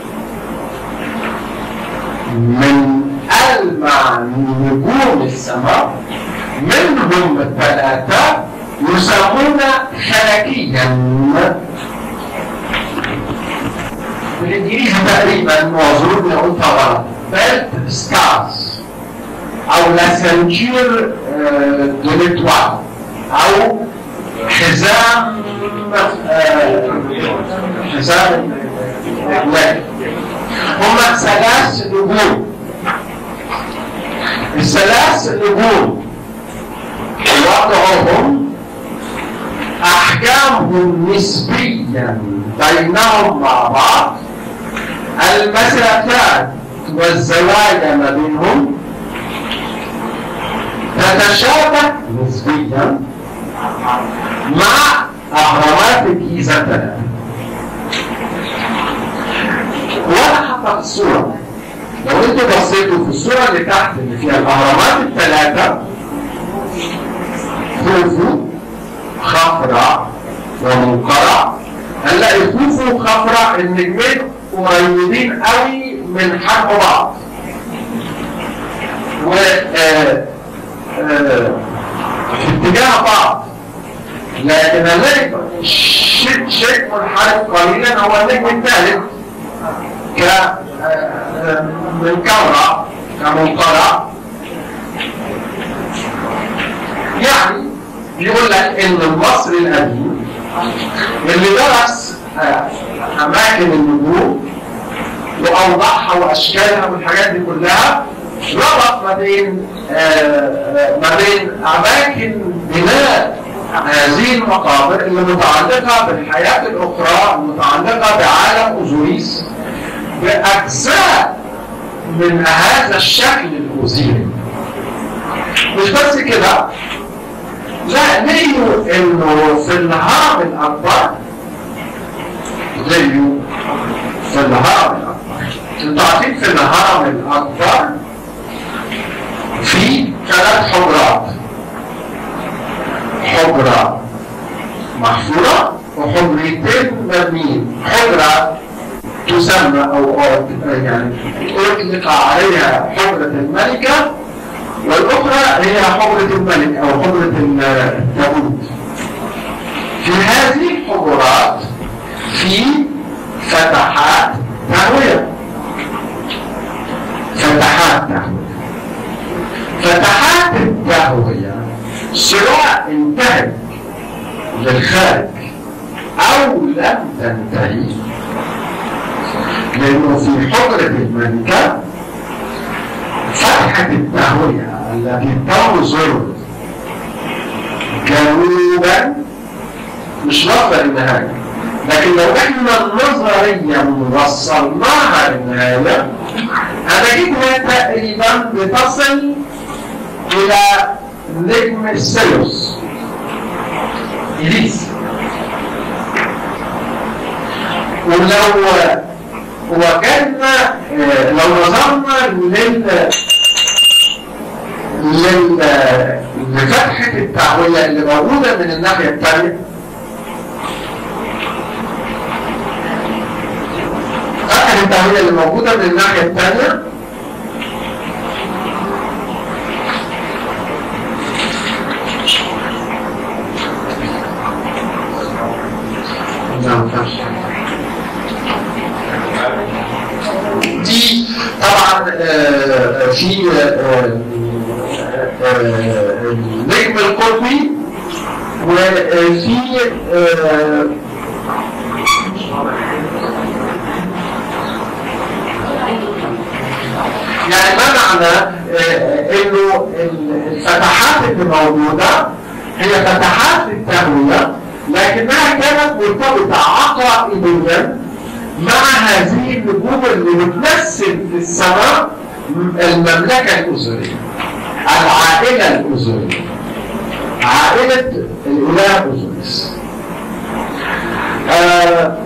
من ألمع نجوم السماء منهم ثلاثة يسمون فلكيا بالإنجليزي تقريبا معذور إني قلتها غلط بيلت ستارز أو لا سنتير دو ليتوال أو حزام آه، حزام الأجوال هم ثلاث نجوم الثلاث نجوم وضعهم أحجامهم نسبيا بينهم مع بعض المسافات والزوايا ما بينهم تتشابه نسبيا مع اهرامات الجيزه الثلاثه وانا حاطط الصوره لو انتوا بصيتوا في الصوره اللي تحت اللي فيها الاهرامات الثلاثه خوفو خفرع ومنقرع هنلاقي خوفو وخفرع النجمين قريبين قوي من حجم بعض و آه، آه، في اتجاه بعض لكن هنلاقي شيء شيء منحرف قليلا هو النجم الثالث ك آه، من كورة كمنقرع يعني بيقول لك ان المصري القديم اللي درس آه، اماكن النجوم واوضاعها واشكالها والحاجات دي كلها ربط ما بين آه، آه، ما بين اماكن بناء هذه المقابر اللي متعلقه بالحياه الاخرى المتعلقه بعالم اوزوريس باجزاء من هذا الشكل الاوزيري مش بس كده لا لقيوا انه في الهرم الاكبر لقيوا في الهرم الاكبر انتوا عارفين في الهرم الاكبر في ثلاث حجرات حجرة محفورة وحجرتين مبنيين حجرة تسمى او أو- يعني اطلق عليها حجرة الملكة والاخرى هي حجرة الملك او حجرة التابوت في هذه الحجرات في فتحات تهوية فتحات تهوية فتحات التهوية سواء انتهت للخارج او لم تنتهي لانه في حجرة الملكة فتحة التهوية التي تنظر جنوبا مش واصلة للنهاية لكن لو احنا نظريا وصلناها للنهاية هنجدها تقريبا بتصل إلى نجم السيوس إليس ولو وجدنا آه، لو نظرنا لل لل لفتحة التهوية اللي موجودة من الناحية الثانية فتحة التهوية اللي موجودة من الناحية الثانية لا ما ينفعش. دي طبعا آه، في آه، آه، النجم القطبي وفي آه، يعني ما معنى آه، انه الفتحات اللي موجوده هي فتحات للتهويه لكنها كانت مرتبطه عقائديا مع هذه النجوم اللي بتمثل في السماء المملكه الازوريه العائله الازوريه عائله الاله اوزوريس آه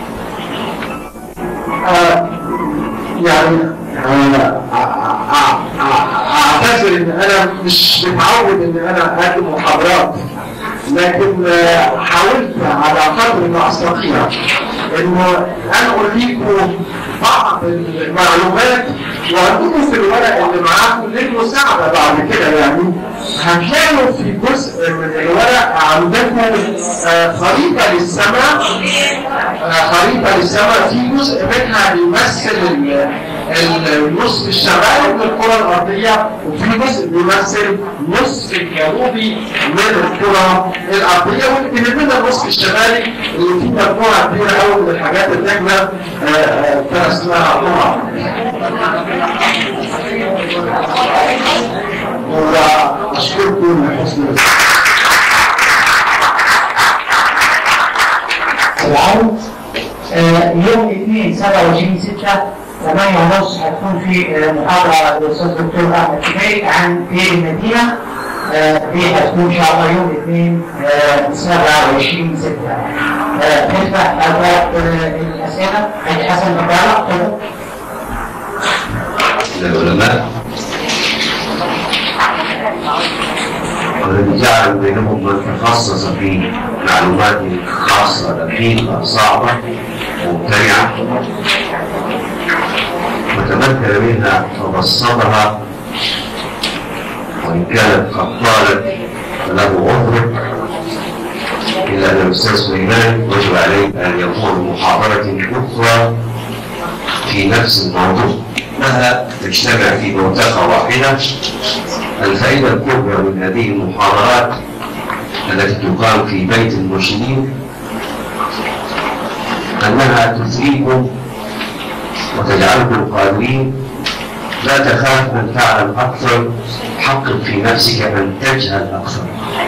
آه يعني آه، آه، آه، آه، اعتذر ان انا مش متعود ان انا اقدم محاضرات لكن آه، حاولت على قدر ما استطيع انه انقل لكم بعض المعلومات وهتكونوا في الورق اللي معاكم للمساعده بعد كده يعني هتلاقوا في جزء من الورق عندكم آه، خريطه للسماء آه، خريطه للسماء في جزء منها بيمثل ال- ال- النصف الشمالي من الكره الارضيه وفي جزء بيمثل النصف الجنوبي من الكره الارضيه واللي بيهمنا النصف الشمالي اللي فيه مجموعه كبيره قوي من الحاجات اللي احنا آه، آه، درسناها طبعا واشكركم لحسن الاستماع العرض آه، يوم الاثنين 27 6 8 ونص هتكون في آه، محاضرة للأستاذ الدكتور أحمد شبيك عن دير المدينة آه، دي هتكون ان شاء الله يوم الاثنين آه، 27 6 نفتح ابواب آه، الاسئله عند حسن مبارك تفضل. للعلماء والذي جعل بينهم من تخصص في معلومات خاصة دقيقة صعبة مبتدعة وتمكن منها فبسطها وإن كانت قد طالت فله عذر إلا أن الأستاذ سليمان وجب عليه أن يكون محاضرة أخرى في نفس الموضوع لها تجتمع في منطقة واحدة الفائدة الكبرى من هذه المحاضرات التي تقام في بيت المرشدين أنها تثريكم وتجعلكم قادرين لا تخاف أن تعلم أكثر حقق في نفسك أن تجهل أكثر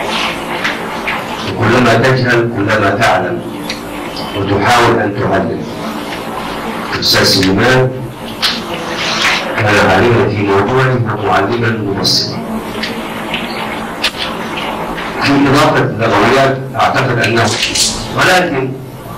وكلما تجهل كلما تعلم وتحاول أن تعلم الأستاذ سليمان كان عالما في موضوعه ومعلما مبصرا في إضافة اللغويات أعتقد أنه ولكن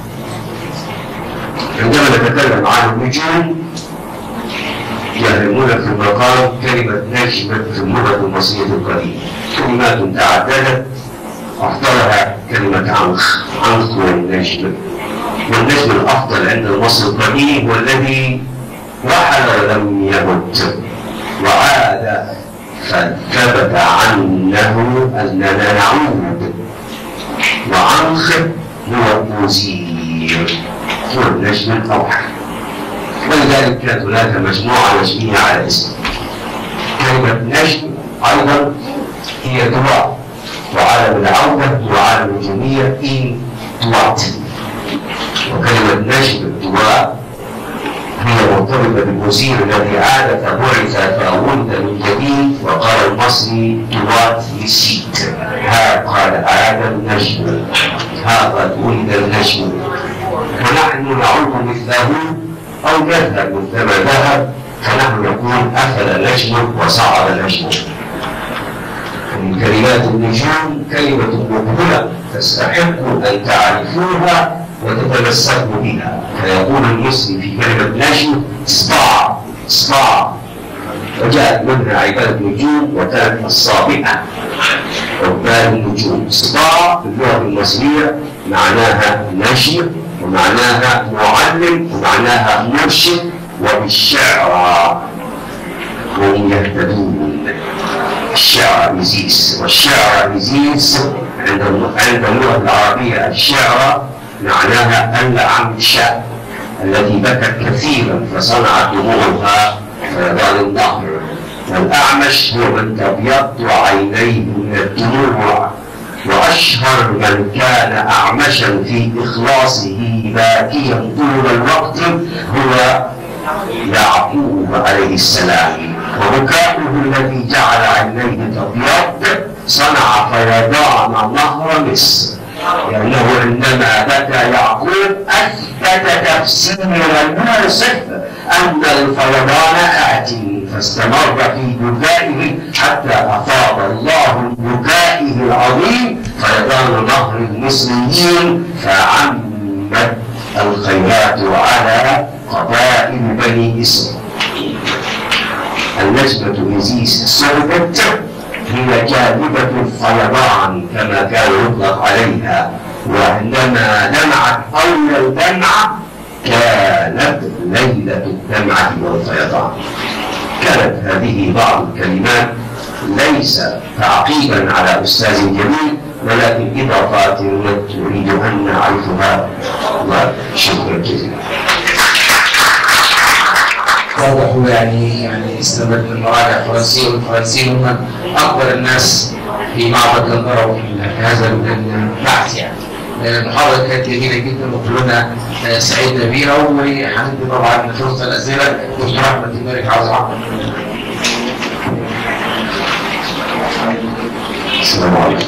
عندما نتكلم عن النجوم يهرمون في المقام كلمة نجمة في اللغة المصرية القديمة كلمات تعددت أفضلها كلمة عنخ عنخ والنجم والنجم الأفضل عند المصري القديم هو الذي رحل ولم يمت وعاد فثبت عنه أننا نعود وعنخ هو المزير هو النجم الأوحد ولذلك كانت هناك مجموعة نجمية على اسمه كلمة نجم أيضا هي دعاء وعالم العودة وعالم النجومية إن دوات وكلمة نجم الدواء هي مرتبطة بالوزير الذي عاد فبعث فولد من جديد وقال المصري دوات نسيت ها قال عاد النجم هذا ولد النجم ونحن نعود مثله أو نذهب مثلما ذهب فنحن نقول أفل نجم وصعد نجم من كلمات النجوم كلمة مقبلة تستحق أن تعرفوها وتتمسكوا بها فيقول المسلم في كلمة نجم اصبع اصبع وجاءت منها عبادة النجوم وكانت الصابئة عباد النجوم اصبع في اللغة المصرية معناها نجم ومعناها معلم ومعناها مرشد وبالشعر هم يهتدون الشعر مزيز والشعر مزيز عند عند اللغة العربية الشعر معناها اللعم الشاء التي بكت كثيرا فصنعت دموعها فيضان النهر والأعمش هو من تبيض عينيه من الدموع وأشهر من كان أعمشا في إخلاصه باكيا طول الوقت هو يعقوب عليه السلام وبكاؤه الذي جعل عينيه تبيض صنع فيضان نهر مصر لأنه عندما بكى يعقوب أثبت تفسير يوسف أن الفيضان آت فاستمر في بكائه حتى أفاض الله بكائه العظيم فيضان نهر المصريين فعمت الخيرات على قبائل بني إسرائيل النجمة مزيز صعبت هي جاذبة الفيضان كما كان يطلق عليها وعندما دمعت أول دمعة كانت ليلة الدمعة والفيضان كانت هذه بعض الكلمات ليس تعقيبا على أستاذ جميل ولكن إضافات نريد أن نعرفها وشكرا جزيلا وضحوا يعني يعني استمر المراجع الفرنسية والفرنسيين هم أكبر الناس في معبد الغرب في هذا البحث يعني. المحاضرة كانت جميلة جدا وكلنا سعيدنا بيها وهندي طبعا فرصة الأسئلة دكتور أحمد الملك عوض السلام عليكم.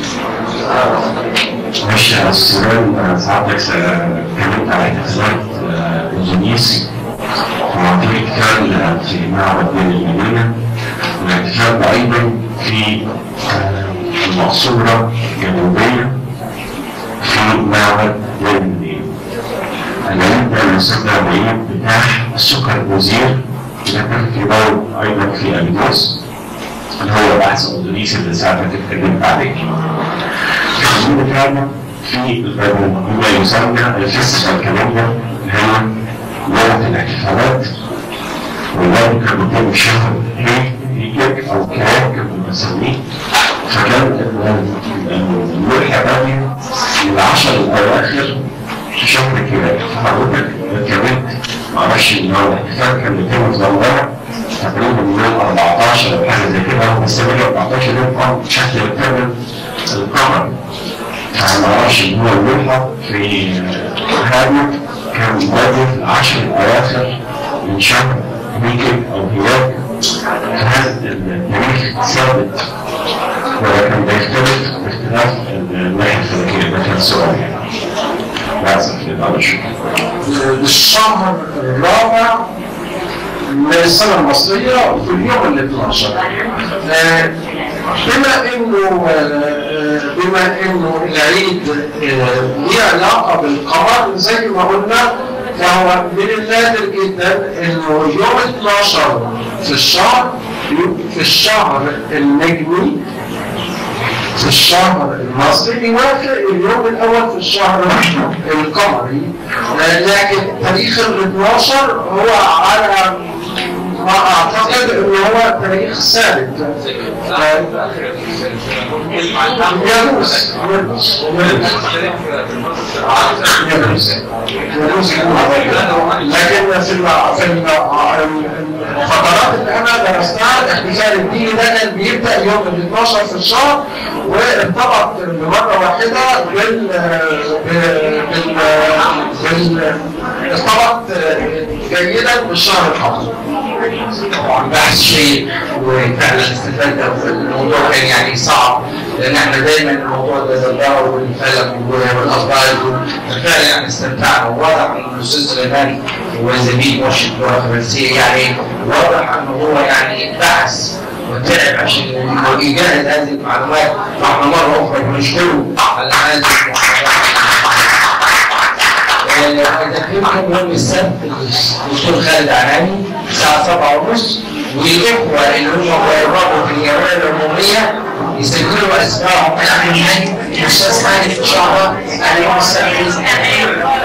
مش السؤال ساعتك اتكلمت على اتصالات الجنيس وفي كان في معبد المدينة واعتقاد أيضا في المقصورة جنوبيا في معبد لبنان أنا يبدأ الأستاذ إبراهيم بتاع السكر الوزير اللي كان في دور أيضا في أبيدوس اللي هو بحث أندونيسي اللي ساعتها اتكلمت عليه. الحدود بتاعنا في ما يسمى الفيستيفال كالندر اللي هي لغة الاحتفالات والله كان بيكون شهر هيك أو كراك كانوا بنسميه فكان اللوحة بادية العشر الأواخر في شهر كراك فحضرتك اتكلمت معرفش ان هو الاحتفال كان بيتم مزورة تقريبا من يوم 14 او حاجه زي كده مستمر 14 يوم قام شكل الكامل القمر فما اعرفش ان هو اللوحه في هذا كان بادئ في العشر الاواخر من شهر هيك او هياك هذا التاريخ ثابت ولكن بيختلف باختلاف الناحيه الفلكيه ده كان سؤال يعني لازم في الشهر الرابع من السنة المصرية في اليوم ال 12 آه، بما انه آه، بما انه العيد آه، ليه علاقة بالقمر زي ما قلنا فهو من النادر جدا انه يوم 12 في الشهر في الشهر النجمي في الشهر المصري يوافق اليوم الاول في الشهر القمري آه، لكن تاريخ ال 12 هو على ما اعتقد انه هو تاريخ ثابت آه، يجوز يجوز يجوز يجوز لكن في ال- في ال- الفترات اللي انا درستها الاحتفال الديني ده كان بيبدا يوم ال 12 في الشهر وارتبط بمره واحده بال بال بال ارتبط جيدا بالشهر الحمراء طبعا بحث شيق وفعلا استفدنا والموضوع كان يعني صعب لان احنا دايما الموضوع ده زلزال والفلك والاطفال فعلا يعني استمتعنا وواضح ان الاستاذ سليمان وزميل مرشد اللغه الفرنسيه يعني واضح انه هو يعني بحث وتعب عشان يجهز هذه المعلومات واحنا مره اخرى بنشكره على هذه المحاضرات تكريمكم يوم السبت الدكتور خالد عناني الساعة سبعة ونص والإخوة اللي هم جربوا في الجمعية العمومية يسجلوا أسمائهم أنا من هاني الأستاذ هاني في شهر أنا يوم السبت